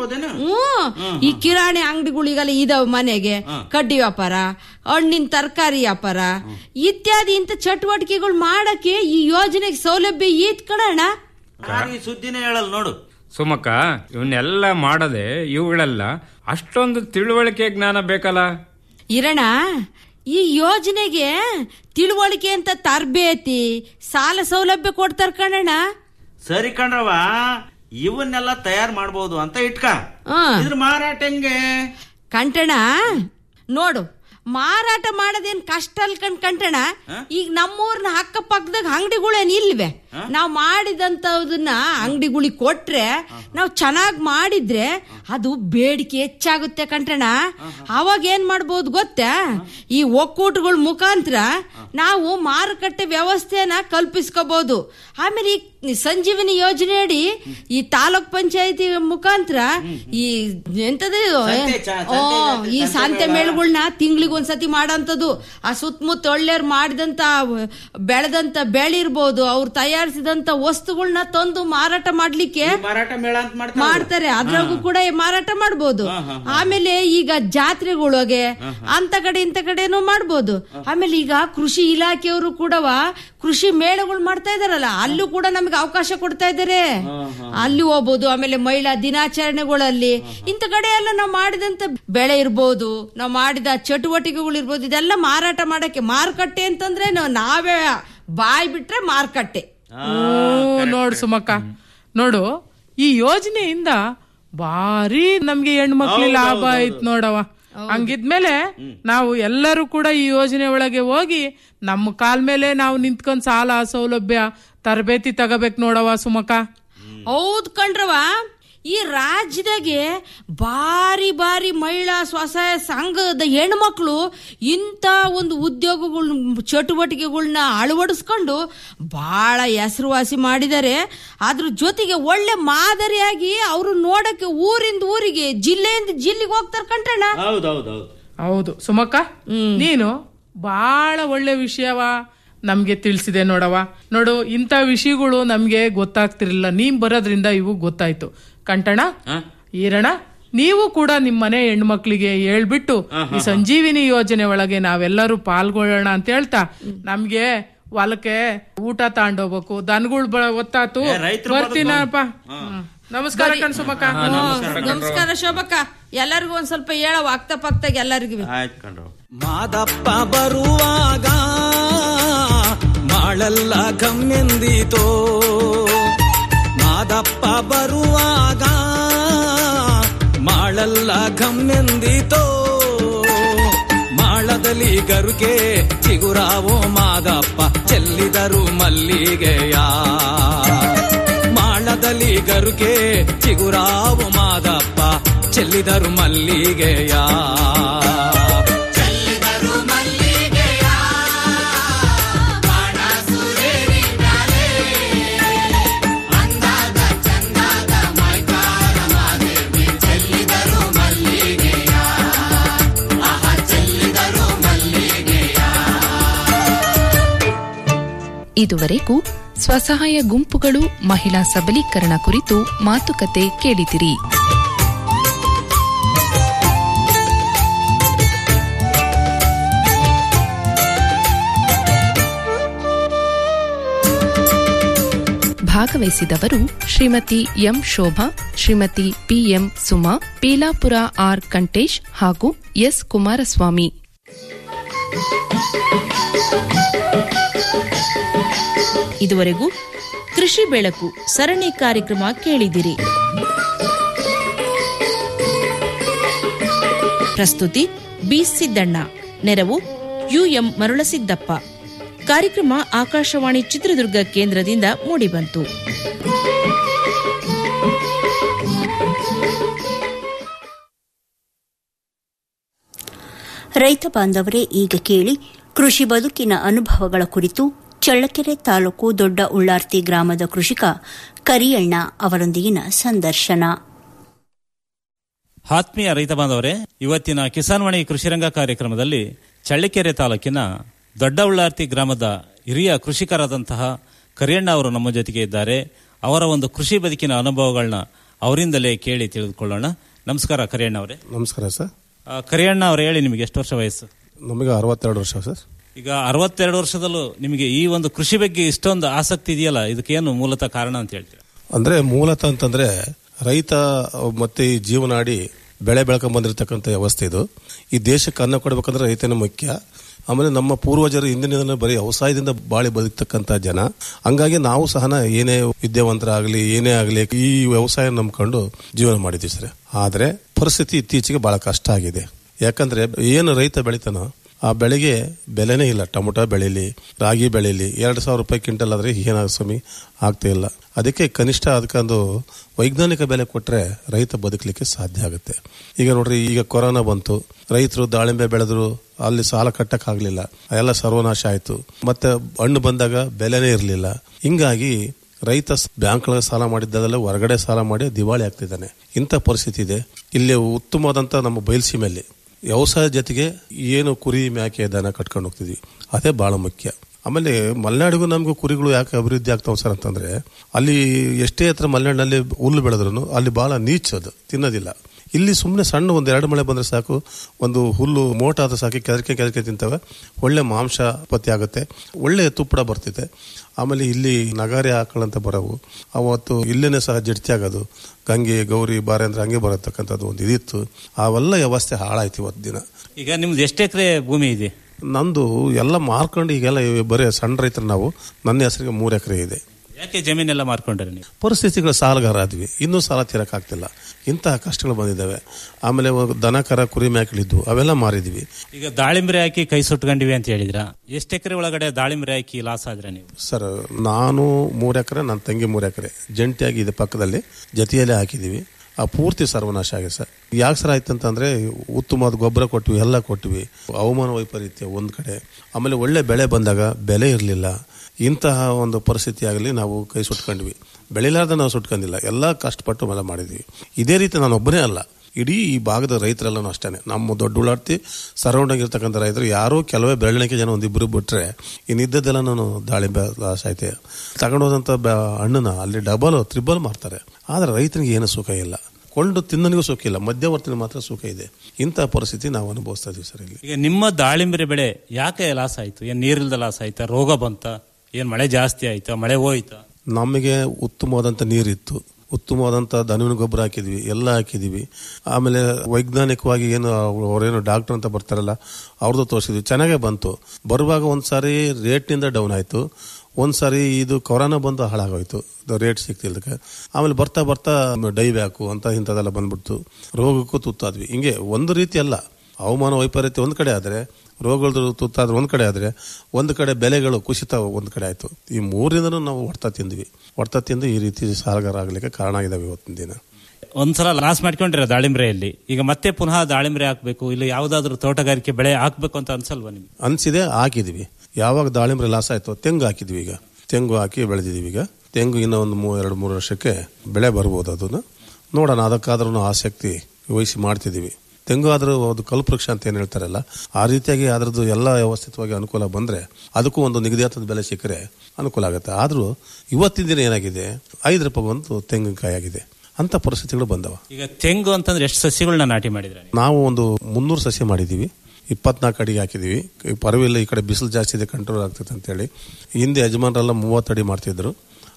W: ಹ್ಮ್ ಈ ಕಿರಾಣಿ ಅಂಗಡಿಗಳಿಗೆಲ್ಲ ಇದಾವ ಮನೆಗೆ ಕಡ್ಡಿ ವ್ಯಾಪಾರ ಹಣ್ಣಿನ ತರಕಾರಿ ವ್ಯಾಪಾರ ಇತ್ಯಾದಿ ಇಂಥ ಚಟುವಟಿಕೆಗಳು ಮಾಡಕ್ಕೆ ಈ ಯೋಜನೆಗೆ ಸೌಲಭ್ಯ ಈತ್ ಕಣಣ್ಣ
U: ನಾನು ಈ ಸುದ್ದಿನೇ ಹೇಳಲ್ ನೋಡು
X: ಸುಮಕ ಇವನ್ನೆಲ್ಲ ಮಾಡದೆ ಇವುಗಳೆಲ್ಲ ಅಷ್ಟೊಂದು ತಿಳುವಳಿಕೆ ಜ್ಞಾನ ಬೇಕಲ್ಲ
W: ಇರಣ ಈ ಯೋಜನೆಗೆ ತಿಳುವಳಿಕೆ ಅಂತ ತರಬೇತಿ ಸಾಲ ಸೌಲಭ್ಯ ಕೊಡ್ತಾರ ಕಣಣ್ಣ
U: ಸರಿ ಕಣ್ರವ ಇವನ್ನೆಲ್ಲ ತಯಾರು ಮಾಡ್ಬೋದು ಅಂತ ಇಟ್ಕ ಇದ್ರ ಮಾರಾಟ ಹೆಂಗೆ
W: ಕಂಟಣ ನೋಡು ಮಾರಾಟ ಮಾಡೋದೇನ್ ಕಷ್ಟ ಅಲ್ಕಂಡ್ ಕಂಟಣ ಈಗ ನಮ್ಮೂರ್ನ ಅಕ್ಕಪಕ್ಕದಾಗ ಅಂಗಡಿಗಳೇನ್ ಇಲ್ವೇ ನಾವ್ ಮಾಡಿದಂತದನ್ನ ಅಂಗಡಿಗಳಿಗೆ ಕೊಟ್ರೆ ನಾವ್ ಚೆನ್ನಾಗ್ ಮಾಡಿದ್ರೆ ಅದು ಬೇಡಿಕೆ ಹೆಚ್ಚಾಗುತ್ತೆ ಕಂಟಣ ಅವಾಗ ಏನ್ ಮಾಡ್ಬೋದು ಗೊತ್ತಾ ಈ ಒಕ್ಕೂಟಗಳ ಮುಖಾಂತರ ನಾವು ಮಾರುಕಟ್ಟೆ ವ್ಯವಸ್ಥೆನ ಕಲ್ಪಿಸ್ಕೋಬಹುದು ಆಮೇಲೆ ಈ ಸಂಜೀವಿನಿ ಯೋಜನೆ ಅಡಿ ಈ ತಾಲೂಕ್ ಪಂಚಾಯತಿ ಮುಖಾಂತರ ಈ ಎಂತದ ಇದು?
U: ಸಂತೆ ಚ-
W: ಓ,
U: ಸಂತೆ
W: ಈ
U: ಸಂತೆ
W: ಸಂತೆ
U: ಮೇಳ.
W: ಮೇಳಗಳನ್ನ ತಿಂಗಳಿಗೆ ಒಂದ್ಸತಿ ಮಾಡೋಂಥದ್ದು ಆ ಸುತ್ತಮುತ್ತ ಒಳ್ಳೆಯವ್ರು ಮಾಡಿದಂತ ಬೆಳೆದಂತ ಬೆಳೆ ಇರ್ಬೋದು ಅವ್ರು ತಯಾರಿಸಿದಂತ ವಸ್ತುಗಳನ್ನ ತಂದು ಮಾರಾಟ ಮಾಡ್ಲಿಕ್ಕೆ
U: ಮಾರಾಟ ಮೇಳ ಅಂತ ಮಾಡ್ತಾರೆ
W: ಮಾಡ್ತಾರೆ ಅದ್ರಾಗೂ ಕೂಡ ಮಾರಾಟ ಮಾಡ್ಬೋದು ಆಮೇಲೆ ಈಗ ಜಾತ್ರೆಗಳಿಗೆ ಅಂತ ಕಡೆ ಇಂತ ಕಡೆನೂ ಮಾಡ್ಬೋದು ಆಮೇಲೆ ಈಗ ಕೃಷಿ ಇಲಾಖೆಯವರು ಕೂಡವ ಕೃಷಿ ಮೇಳಗಳು ಮಾಡ್ತಾ ಇದಾರಲ್ಲ ಅಲ್ಲೂ ಕೂಡ ನಮ್ಗೆ ಅವಕಾಶ ಕೊಡ್ತಾ ಇದ್ದಾರೆ ಅಲ್ಲಿ ಹೋಗ್ಬೋದು ಆಮೇಲೆ ಮಹಿಳಾ ದಿನಾಚರಣೆಗಳಲ್ಲಿ ಇಂಥ ಕಡೆ ಎಲ್ಲ ನಾವು ಮಾಡಿದಂತ ಬೆಳೆ ಇರ್ಬೋದು ನಾವು ಮಾಡಿದ ಚಟುವಟಿಕೆಗಳು ಇರ್ಬೋದು ಇದೆಲ್ಲ ಮಾರಾಟ ಮಾಡಕ್ಕೆ ಮಾರುಕಟ್ಟೆ ಅಂತಂದ್ರೆ ನಾವು ನಾವೇ ಬಾಯ್ ಬಿಟ್ರೆ ಮಾರುಕಟ್ಟೆ
V: ಓ ನೋಡು ಸುಮಕ್ಕ ನೋಡು ಈ ಯೋಜನೆಯಿಂದ ಭಾರಿ ನಮ್ಗೆ ಹೆಣ್ಮಕ್ಳಿಗೆ ಲಾಭ ಆಯ್ತು ನೋಡವ ಹಂಗಿದ್ಮೇಲೆ ನಾವು ಎಲ್ಲರೂ ಕೂಡ ಈ ಯೋಜನೆ ಒಳಗೆ ಹೋಗಿ ನಮ್ಮ ಕಾಲ್ ಮೇಲೆ ನಾವು ನಿಂತ್ಕೊಂಡ್ ಸಾಲ ಸೌಲಭ್ಯ ತರಬೇತಿ ತಗೋಬೇಕು ನೋಡವ ಸುಮಕ
W: ಹೌದ್ ಕಣ್ರವ ಈ ರಾಜ್ಯದಾಗೆ ಬಾರಿ ಬಾರಿ ಮಹಿಳಾ ಸ್ವಸಹಾಯ ಸಂಘದ ಹೆಣ್ಮಕ್ಳು ಇಂಥ ಒಂದು ಉದ್ಯೋಗಗಳನ್ನ ಚಟುವಟಿಕೆಗಳನ್ನ ಅಳವಡಿಸ್ಕೊಂಡು ಬಹಳ ಹೆಸರುವಾಸಿ ಮಾಡಿದ್ದಾರೆ ಅದ್ರ ಜೊತೆಗೆ ಒಳ್ಳೆ ಮಾದರಿಯಾಗಿ ಅವರು ನೋಡಕ್ಕೆ ಊರಿಂದ ಊರಿಗೆ ಜಿಲ್ಲೆಯಿಂದ ಜಿಲ್ಲೆಗೆ ಹೋಗ್ತಾರ ಕಂಟಣ್ಣ
U: ಹೌದೌದೌದು
V: ಹೌದು ಸುಮಕ್ಕ ನೀನು ಬಹಳ ಒಳ್ಳೆ ವಿಷಯವ ನಮ್ಗೆ ತಿಳಿಸಿದೆ ನೋಡವ ನೋಡು ಇಂಥ ವಿಷಯಗಳು ನಮ್ಗೆ ಗೊತ್ತಾಗ್ತಿರ್ಲಿಲ್ಲ ನೀನ್ ಬರೋದ್ರಿಂದ ಇವು ಗೊತ್ತಾಯ್ತು ಕಂಟಣ ಈರಣ ನೀವು ಕೂಡ ನಿಮ್ಮ ಮನೆ ಹೆಣ್ಮಕ್ಳಿಗೆ ಹೇಳ್ಬಿಟ್ಟು ಈ ಸಂಜೀವಿನಿ ಯೋಜನೆ ಒಳಗೆ ನಾವೆಲ್ಲರೂ ಪಾಲ್ಗೊಳ್ಳೋಣ ಅಂತ ಹೇಳ್ತಾ ನಮ್ಗೆ ಹೊಲಕ್ಕೆ ಊಟ ತಗೊಂಡೋಗ್ಬೇಕು ದನಗಳು ಒತ್ತಾತು
U: ಏ, ರೈತ್ರು
V: ಬರ್ತೀನಪ್ಪ ಹ್ಮ್. ನಮಸ್ಕಾರ ಕಣ್ ಸುಮಕ್ಕ
W: ನಮಸ್ಕಾರ ಶೋಭಕ್ಕ ಎಲ್ಲರಿಗೂ ಒಂದ್ ಸ್ವಲ್ಪ ಹೇಳವ ಅಕ್ತ ಪಕ್ತಾಗ ಎಲ್ಲರಿಗೂ
U: ಆಯ್ತು ಕಣ್ರು
S: ಮಾದಪ್ಪ ಬರುವಾಗ ಮಾಳೆಲ್ಲ ಕಮ್ಮೆಂದಿತೋ ಮಾದಪ್ಪ ಬರುವಾಗ ಮಾಳೆಲ್ಲ ಕಮ್ಮೆಂದಿತೋ ಮಾಳದಲ್ಲಿ ಗರುಕೆ ಚಿಗುರಾವೋ ಮಾದಪ್ಪ ಚೆಲ್ಲಿದರು ಮಲ್ಲಿಗೆಯ ಮಾಳದಲ್ಲಿ ಗರುಕೆ ಚಿಗುರಾವೋ ಮಾದಪ್ಪ ಚೆಲ್ಲಿದರು ಮಲ್ಲಿಗೆಯ
T: ಚೆಲ್ಲಿದರು ಮಲ್ಲಿಗೆಯ ಬಾಣ ಸುರೇರಿ ಮ್ಯಾಲೆ ಅಂದಾದ ಚಂದಾದ ಮೈಕಾರ ಮಾದೇವಿ ಚೆಲ್ಲಿದರು ಮಲ್ಲಿಗೆಯ ಆಹ ಚೆಲ್ಲಿದರು ಮಲ್ಲಿಗೆಯ
R: ಇದುವರೆಗೂ ಸ್ವಸಹಾಯ ಗುಂಪುಗಳು ಮಹಿಳಾ ಸಬಲೀಕರಣ ಕುರಿತು ಮಾತುಕತೆ ಕೇಳಿದಿರಿ ಭಾಗವಹಿಸಿದವರು Shrimati M Shobha Shrimati PM Suma Peelapura R Kantesh ಹಾಗೂ ಎಸ್ ಕುಮಾರಸ್ವಾಮಿ
N: ಇದುವರೆಗೂ ಕೃಷಿ ಬೆಳಕು ಸರಣಿ ಕಾರ್ಯಕ್ರಮ ಕೇಳಿದಿರಿ ಪ್ರಸ್ತುತಿ ಬಿ ಸಿದ್ದಣ್ಣ ನೆರವು ಯುಎಂ ಮರುಳಸಿದ್ದಪ್ಪ ಕಾರ್ಯಕ್ರಮ ಆಕಾಶವಾಣಿ ಚಿತ್ರದುರ್ಗ ಕೇಂದ್ರದಿಂದ ಮೂಡಿಬಂತು
K: ರೈತ ಬಾಂಧವರೇ ಈಗ ಕೇಳಿ ಕೃಷಿ ಬದುಕಿನ ಅನುಭವಗಳ ಕುರಿತು ಚಳ್ಳಕೆರೆ ತಾಲೂಕು ದೊಡ್ಡ ಉಳ್ಳಾರ್ತಿ ಗ್ರಾಮದ ಕೃಷಿಕ ಕರಿಯಣ್ಣ ಅವರೊಂದಿಗಿನ ಸಂದರ್ಶನ
D: ಆತ್ಮೀಯ ರೈತ ಬಾಂಧವರೇ ಇವತ್ತಿನ ಕಿಸಾನ್ವಾಣಿ ಕೃಷಿರಂಗ ಕಾರ್ಯಕ್ರಮದಲ್ಲಿ ಚಳ್ಳಕೆರೆ ತಾಲೂಕಿನ ದೊಡ್ಡ ಉಳ್ಳಾರ್ತಿ ಗ್ರಾಮದ ಹಿರಿಯ ಕೃಷಿಕರಾದಂತಹ ಕರಿಯಣ್ಣ ಅವರು ನಮ್ಮ ಜೊತೆಗೆ ಇದ್ದಾರೆ ಅವರ ಒಂದು ಕೃಷಿ ಬದುಕಿನ ಅನುಭವಗಳನ್ನ ಅವರಿಂದಲೇ ಕೇಳಿ ತಿಳಿದುಕೊಳ್ಳೋಣ ನಮಸ್ಕಾರ ಕರಿಯಣ್ಣ ಅವರೇ
A: ನಮಸ್ಕಾರ ಸರ್
D: ಆ, ಕರಿಯಣ್ಣ ಅವರು ಹೇಳಿ ನಿಮಗೆ ಎಷ್ಟು ವರ್ಷ ವಯಸ್ಸು
A: ನಮಗೆ ಅರವತ್ತೆರಡು ವರ್ಷ ಸರ್
D: ಈಗ ಅರವತ್ತೆರಡು ವರ್ಷದಲ್ಲೂ ನಿಮಗೆ ಈ ಒಂದು ಕೃಷಿ ಬಗ್ಗೆ ಇಷ್ಟೊಂದು ಆಸಕ್ತಿ ಇದೆಯಲ್ಲ ಇದಕ್ಕೇನು ಮೂಲತಃ ಕಾರಣ ಅಂತ ಹೇಳ್ತೀರಾ
A: ಅಂದ್ರೆ ಮೂಲತಃ ಅಂತಂದ್ರೆ ರೈತ ಮತ್ತೆ ಈ ಜೀವನಾಡಿ ಬೆಳೆ ಬೆಳ್ಕೊಂಡ್ ಬಂದಿರತಕ್ಕಂಥ ವ್ಯವಸ್ಥೆ ಇದು ಈ ದೇಶಕ್ಕೆ ಅನ್ನ ಕೊಡ್ಬೇಕಂದ್ರೆ ರೈತನೇ ಮುಖ್ಯ ಆಮೇಲೆ ನಮ್ಮ ಪೂರ್ವಜರು ಹಿಂದಿನಿಂದ ಬರೀ ವ್ಯವಸಾಯದಿಂದ ಬಾಳಿ ಬದುಕ್ತಕ್ಕಂಥ ಜನ ಹಂಗಾಗಿ ನಾವು ಸಹ ಏನೇ ವಿದ್ಯಾವಂತರಾಗಲಿ ಏನೇ ಆಗಲಿ ಈ ವ್ಯವಸಾಯ ನಂಬ್ಕೊಂಡು ಜೀವನ ಮಾಡಿದ್ವಿ ಸರ್ ಆದ್ರೆ ಪರಿಸ್ಥಿತಿ ಇತ್ತೀಚೆಗೆ ಬಹಳ ಕಷ್ಟ ಆಗಿದೆ ಯಾಕಂದ್ರೆ ಏನು ರೈತ ಬೆಳಿತಾನೋ ಆ ಬೆಳೆಗೆ ಬೆಲೆನೇ ಇಲ್ಲ ಟೊಮೊಟೊ ಬೆಳೀಲಿ ರಾಗಿ ಬೆಳೀಲಿ ಎರಡು ಸಾವಿರ ರೂಪಾಯಿ ಕ್ವಿಂಟಲ್ ಆದ್ರೆ ಏನಾಗ ಸ್ವಾಮಿ ಆಗ್ತಾ ಇಲ್ಲ ಅದಕ್ಕೆ ಕನಿಷ್ಠ ಅದಕ್ಕೊಂದು ವೈಜ್ಞಾನಿಕ ಬೆಲೆ ಕೊಟ್ರೆ ರೈತ ಬದುಕಲಿಕ್ಕೆ ಸಾಧ್ಯ ಆಗುತ್ತೆ ಈಗ ನೋಡ್ರಿ ಈಗ ಕೊರೋನಾ ಬಂತು ರೈತರು ದಾಳಿಂಬೆ ಬೆಳೆದ್ರು ಅಲ್ಲಿ ಸಾಲ ಕಟ್ಟಕ್ಕಾಗ್ಲಿಲ್ಲ ಎಲ್ಲ ಸರ್ವನಾಶ ಆಯ್ತು ಮತ್ತೆ ಹಣ್ಣು ಬಂದಾಗ ಬೆಲೆನೇ ಇರಲಿಲ್ಲ ಹಿಂಗಾಗಿ ರೈತ ಬ್ಯಾಂಕ್ಗಳಿಗೆ ಸಾಲ ಮಾಡಿದ್ದೆಲ್ಲ ಹೊರಗಡೆ ಸಾಲ ಮಾಡಿ ದಿವಾಳಿ ಆಗ್ತಿದ್ದಾನೆ ಇಂಥ ಪರಿಸ್ಥಿತಿ ಇದೆ ಇಲ್ಲಿ ಉತ್ತಮವಾದಂತ ನಮ್ಮ ಬಯಲುಸೀಮೆಯಲ್ಲಿ ವ್ಯವಸಾಯ ಜೊತೆಗೆ ಏನು ಕುರಿ ಮೇಕೆ ದನ ಕಟ್ಕೊಂಡು ಹೋಗ್ತಿದ್ವಿ ಅದೇ ಬಹಳ ಮುಖ್ಯ ಆಮೇಲೆ ಮಲೆನಾಡಿಗೂ ನಮಗೂ ಕುರಿಗಳು ಯಾಕೆ ಅಭಿವೃದ್ಧಿ ಆಗ್ತಾವ ಸರ್ ಅಂತಂದ್ರೆ ಅಲ್ಲಿ ಎಷ್ಟೇ ಹತ್ರ ಮಲೆನಾಡಿನಲ್ಲಿ ಹುಲ್ಲು ಬೆಳೆದ್ರು ಅಲ್ಲಿ ಬಹಳ ನೀಚ್ ಅದು ತಿನ್ನೋದಿಲ್ಲ ಇಲ್ಲಿ ಸುಮ್ಮನೆ ಸಣ್ಣ ಒಂದು ಎರಡು ಮಳೆ ಬಂದ್ರೆ ಸಾಕು ಒಂದು ಹುಲ್ಲು ಮೋಟಾದ ಸಾಕಿ ಕೆದರಿಕೆ ಕೆದರಿಕೆ ತಿಂತವೆ ಒಳ್ಳೆ ಮಾಂಸ ಉತ್ಪತ್ತಿ ಆಗುತ್ತೆ ಒಳ್ಳೆ ತುಪ್ಪಡ ಬರ್ತಿದೆ ಆಮೇಲೆ ಇಲ್ಲಿ ನಗಾರಿ ಆಕಳಂತ ಬರವು ಅವತ್ತು ಇಲ್ಲೇನೆ ಸಹ ಜಡ್ತಿ ಆಗೋದು ಗಂಗೆ ಗೌರಿ ಬಾರೇಂದ್ರ ಹಂಗೆ ಬರತಕ್ಕಂಥದ್ದು ಒಂದು ಇದಿತ್ತು ಅವೆಲ್ಲ ವ್ಯವಸ್ಥೆ ಹಾಳಾಯ್ತು ಇವತ್ತು ದಿನ
D: ಈಗ ನಿಮ್ದು ಎಷ್ಟು ಎಕರೆ ಭೂಮಿ ಇದೆ
A: ನಂದು ಎಲ್ಲ ಮಾರ್ಕೊಂಡು ಈಗೆಲ್ಲ ಬರೀ ಸಣ್ಣ ರೈತರು ನಾವು ನನ್ನ ಹೆಸರಿಗೆ ಮೂರು ಎಕರೆ ಇದೆ
D: ಯಾಕೆ ಜಮೀನೆಲ್ಲ ಮಾರ್ಕೊಂಡ್ರಿ ನೀವು
A: ಪರಿಸ್ಥಿತಿಗಳ ಸಾಲಗಾರ ಆದ್ವಿ ಇನ್ನೂ ಸಾಲ ತೀರಕ್ಕಾಗ್ತಿಲ್ಲ ಇಂತಹ ಕಷ್ಟಗಳು ಬಂದಿದ್ದಾವೆ ಆಮೇಲೆ ಒಂದು ದನ ಕರ ಕುರಿ ಮೇಕಳಿದ್ವು ಅವೆಲ್ಲ ಮಾರಿದ್ವಿ
D: ಈಗ ದಾಳಿಂಬ್ರೆ ಹಾಕಿ ಕೈ ಸುಟ್ಕೊಂಡಿವಿ ಅಂತ ಹೇಳಿದ್ರ ಎಷ್ಟು ಎಕರೆ ಒಳಗಡೆ ದಾಳಿಂಬ್ರೆ ಹಾಕಿ ಲಾಸ್ ಆದ್ರೆ ನೀವು
A: ಸರ್ ನಾನು ಮೂರು ಎಕರೆ ನನ್ನ ತಂಗಿ ಮೂರು ಎಕರೆ ಜಂಟಿಯಾಗಿ ಇದೆ ಪಕ್ಕದಲ್ಲಿ ಜೊತೆಯಲ್ಲೇ ಹಾಕಿದೀವಿ ಆ ಪೂರ್ತಿ ಸರ್ವನಾಶ ಆಗಿದೆ ಸರ್ ಯಾಕೆ ಸರ್ ಆಯ್ತು ಅಂತಂದ್ರೆ ಉತ್ತಮವಾದ ಗೊಬ್ಬರ ಕೊಟ್ವಿ ಎಲ್ಲ ಕೊಟ್ವಿ ಹವಾಮಾನ ವೈಪರೀತ್ಯ ಒಂದ್ ಕಡೆ ಆಮೇಲೆ ಒಳ್ಳೆ ಬೆಳೆ ಬಂದಾಗ ಬೆಲೆ ಇರಲಿಲ್ಲ ಇಂತಹ ಒಂದು ಪರಿಸ್ಥಿತಿ ಆಗಲಿ ನಾವು ಕೈ ಸುಟ್ಕೊಂಡ್ವಿ ಬೆಳಿಲಾರ್ದ ನಾವು ಸುಟ್ಕೊಂಡಿಲ್ಲ ಎಲ್ಲ ಕಷ್ಟಪಟ್ಟು ಮೇಲೆ ಮಾಡಿದ್ವಿ ಇದೇ ರೀತಿ ನಾನು ಒಬ್ಬನೇ ಅಲ್ಲ ಇಡೀ ಈ ಭಾಗದ ರೈತರೆಲ್ಲನೂ ಅಷ್ಟೇ ನಮ್ಮ ದೊಡ್ಡ ಉಳ್ಳಾಡ್ತಿ ಸರೌಂಡಿಂಗ್ ಇರ್ತಕ್ಕಂಥ ರೈತರು ಯಾರೋ ಕೆಲವೇ ಬೆರಳಿಕೆ ಜನ ಒಂದಿಬ್ಬರು ಬಿಟ್ರೆ ಇನ್ನಿದ್ದದ್ದೆಲ್ಲ ನಾನು ದಾಳಿಂಬೆ ಲಾಸ್ ಐತೆ ತಗೊಂಡೋದಂಥ ಹಣ್ಣನ್ನ ಅಲ್ಲಿ ಡಬಲ್ ತ್ರಿಬಲ್ ಮಾರ್ತಾರೆ ಆದ್ರೆ ರೈತನಿಗೆ ಏನು ಸುಖ ಇಲ್ಲ ಕೊಂಡು ತಿನ್ನನಿಗೂ ಸುಖ ಇಲ್ಲ ಮಧ್ಯವರ್ತಿನ ಮಾತ್ರ ಸುಖ ಇದೆ ಇಂತಹ ಪರಿಸ್ಥಿತಿ ನಾವು ಅನುಭವಿಸ್ತಾ ಇದೀವಿ ಸರ್ ಇಲ್ಲಿ
D: ಈಗ ನಿಮ್ಮ ದಾಳಿಂಬ್ರೆ ಬೆಳೆ ಯಾಕೆ ಲಾಸ್ ಆಯ್ತು ಏನ್ ನೀರಿಲ್ದ ಲಾಸ್ ಆಯ್ತಾ ರೋಗ ಬಂತ ಏನ್ ಮಳೆ ಜಾಸ್ತಿ ಆಯ್ತಾ ಮಳೆ ಹೋಯ್ತಾ
A: ನಮಗೆ ಉತ್ತಮವಾದಂಥ ನೀರಿತ್ತು ಉತ್ತಮವಾದಂಥ ದನವಿನ ಗೊಬ್ಬರ ಹಾಕಿದ್ವಿ ಎಲ್ಲ ಹಾಕಿದ್ವಿ ಆಮೇಲೆ ವೈಜ್ಞಾನಿಕವಾಗಿ ಏನು ಅವರೇನು ಡಾಕ್ಟರ್ ಅಂತ ಬರ್ತಾರಲ್ಲ ಅವ್ರದ್ದು ತೋರಿಸಿದ್ವಿ ಚೆನ್ನಾಗೇ ಬಂತು ಬರುವಾಗ ಒಂದ್ಸಾರಿ ರೇಟ್ನಿಂದ ಡೌನ್ ಆಯ್ತು ಒಂದ್ಸಾರಿ ಇದು ಕೊರೋನಾ ಬಂದು ಹಾಳಾಗೋಯ್ತು ರೇಟ್ ಸಿಕ್ತಿಲ್ದಕ್ಕೆ ಆಮೇಲೆ ಬರ್ತಾ ಬರ್ತಾ ಡೈ ಬ್ಯಾಕು ಅಂತ ಇಂಥದ್ದೆಲ್ಲ ಬಂದ್ಬಿಡ್ತು ರೋಗಕ್ಕೂ ತುತ್ತಾದ್ವಿ ಹಿಂಗೆ ಒಂದು ರೀತಿ ಅಲ್ಲ ಹವಾಮಾನ ವೈಪರೀತ್ಯ ಒಂದ್ ಕಡೆ ಆದ್ರೆ ರೋಗಗಳು ತುತ್ತಾದ್ರೆ ಒಂದ್ ಕಡೆ ಆದ್ರೆ ಒಂದು ಕಡೆ ಬೆಲೆಗಳು ಕುಸಿತ ಒಂದ್ ಕಡೆ ಆಯ್ತು ಈ ಮೂರಿಂದನೂ ನಾವು ಹೊಡ್ತಾ ತಿಂದ್ವಿ ಹೊಡ್ತಾ ತಿಂದು ಈ ರೀತಿ ಸಾಲಗಾರ ಆಗ್ಲಿಕ್ಕೆ ಕಾರಣ ಆಗಿದಾವೆ ಇವತ್ತಿನ ದಿನ
D: ಒಂದ್ಸಲ ಲಾಸ್ ಮಾಡ್ಕೊಂಡಿರ ದಾಳಿಂಬ್ರೆಯಲ್ಲಿ ಈಗ ಮತ್ತೆ ಪುನಃ ದಾಳಿಂಬ್ರೆ ಹಾಕ್ಬೇಕು ಇಲ್ಲ ಯಾವ್ದಾದ್ರು ತೋಟಗಾರಿಕೆ ಬೆಳೆ ಹಾಕ್ಬೇಕು ಅಂತ ಅನ್ಸಲ್ವಾ ನಿಮ್ಗೆ
A: ಅನ್ಸಿದೆ ಹಾಕಿದ್ವಿ ಯಾವಾಗ ದಾಳಿಂಬ್ರೆ ಲಾಸ್ ಆಯ್ತು ತೆಂಗು ಹಾಕಿದ್ವಿ ಈಗ ತೆಂಗು ಹಾಕಿ ಬೆಳೆದಿದೀವಿ ಈಗ ತೆಂಗು ಇನ್ನೂ ಒಂದು ಮೂ ಎರಡು ಮೂರು ವರ್ಷಕ್ಕೆ ಬೆಳೆ ಬರ್ಬೋದು ಅದನ್ನ ನೋಡೋಣ ಅದಕ್ಕಾದ್ರೂ ಆಸಕ್ತಿ ವಹಿಸಿ ಮಾಡ್ತಿದೀವಿ ತೆಂಗು ಆದ್ರೂ ಅದು ಕಲ್ಪವೃಕ್ಷ ಅಂತ ಏನ್ ಹೇಳ್ತಾರಲ್ಲ ಆ ರೀತಿಯಾಗಿ ಅದ್ರದ್ದು ಎಲ್ಲ ವ್ಯವಸ್ಥಿತವಾಗಿ ಅನುಕೂಲ ಬಂದ್ರೆ ಅದಕ್ಕೂ ಒಂದು ನಿಗದಿಯಾದ ಬೆಲೆ ಸಿಕ್ಕರೆ ಅನುಕೂಲ ಆಗುತ್ತೆ ಆದ್ರೂ ಇವತ್ತಿನ ದಿನ ಏನಾಗಿದೆ ಐದು ರೂಪಾಯಿ ಒಂದು ತೆಂಗಿನಕಾಯಿ ಆಗಿದೆ ಅಂತ ಪರಿಸ್ಥಿತಿಗಳು ಬಂದವ
D: ಈಗ ತೆಂಗು ಅಂತಂದ್ರೆ ಎಷ್ಟು ಸಸಿಗಳನ್ನ ನಾಟಿ ಮಾಡಿದ್ರೆ
A: ನಾವು ಒಂದು ಮುನ್ನೂರು ಸಸಿ ಮಾಡಿದೀವಿ ಇಪ್ಪತ್ನಾಲ್ಕು ಅಡಿಗೆ ಹಾಕಿದೀವಿ ಈ ಪರವಿಲ್ಲ ಈ ಕಡೆ ಬಿಸಿಲು ಜಾಸ್ತಿ ಇದೆ ಕಂಟ್ರೋಲ್ ಆಗ್ತದೆ ಅಂತೇಳಿ ಹಿಂದೆ ಯಜಮಾನರೆಲ್ಲ ಮೂವತ್ತು ಅಡಿ ಮಾಡ್ತಿದ್ರು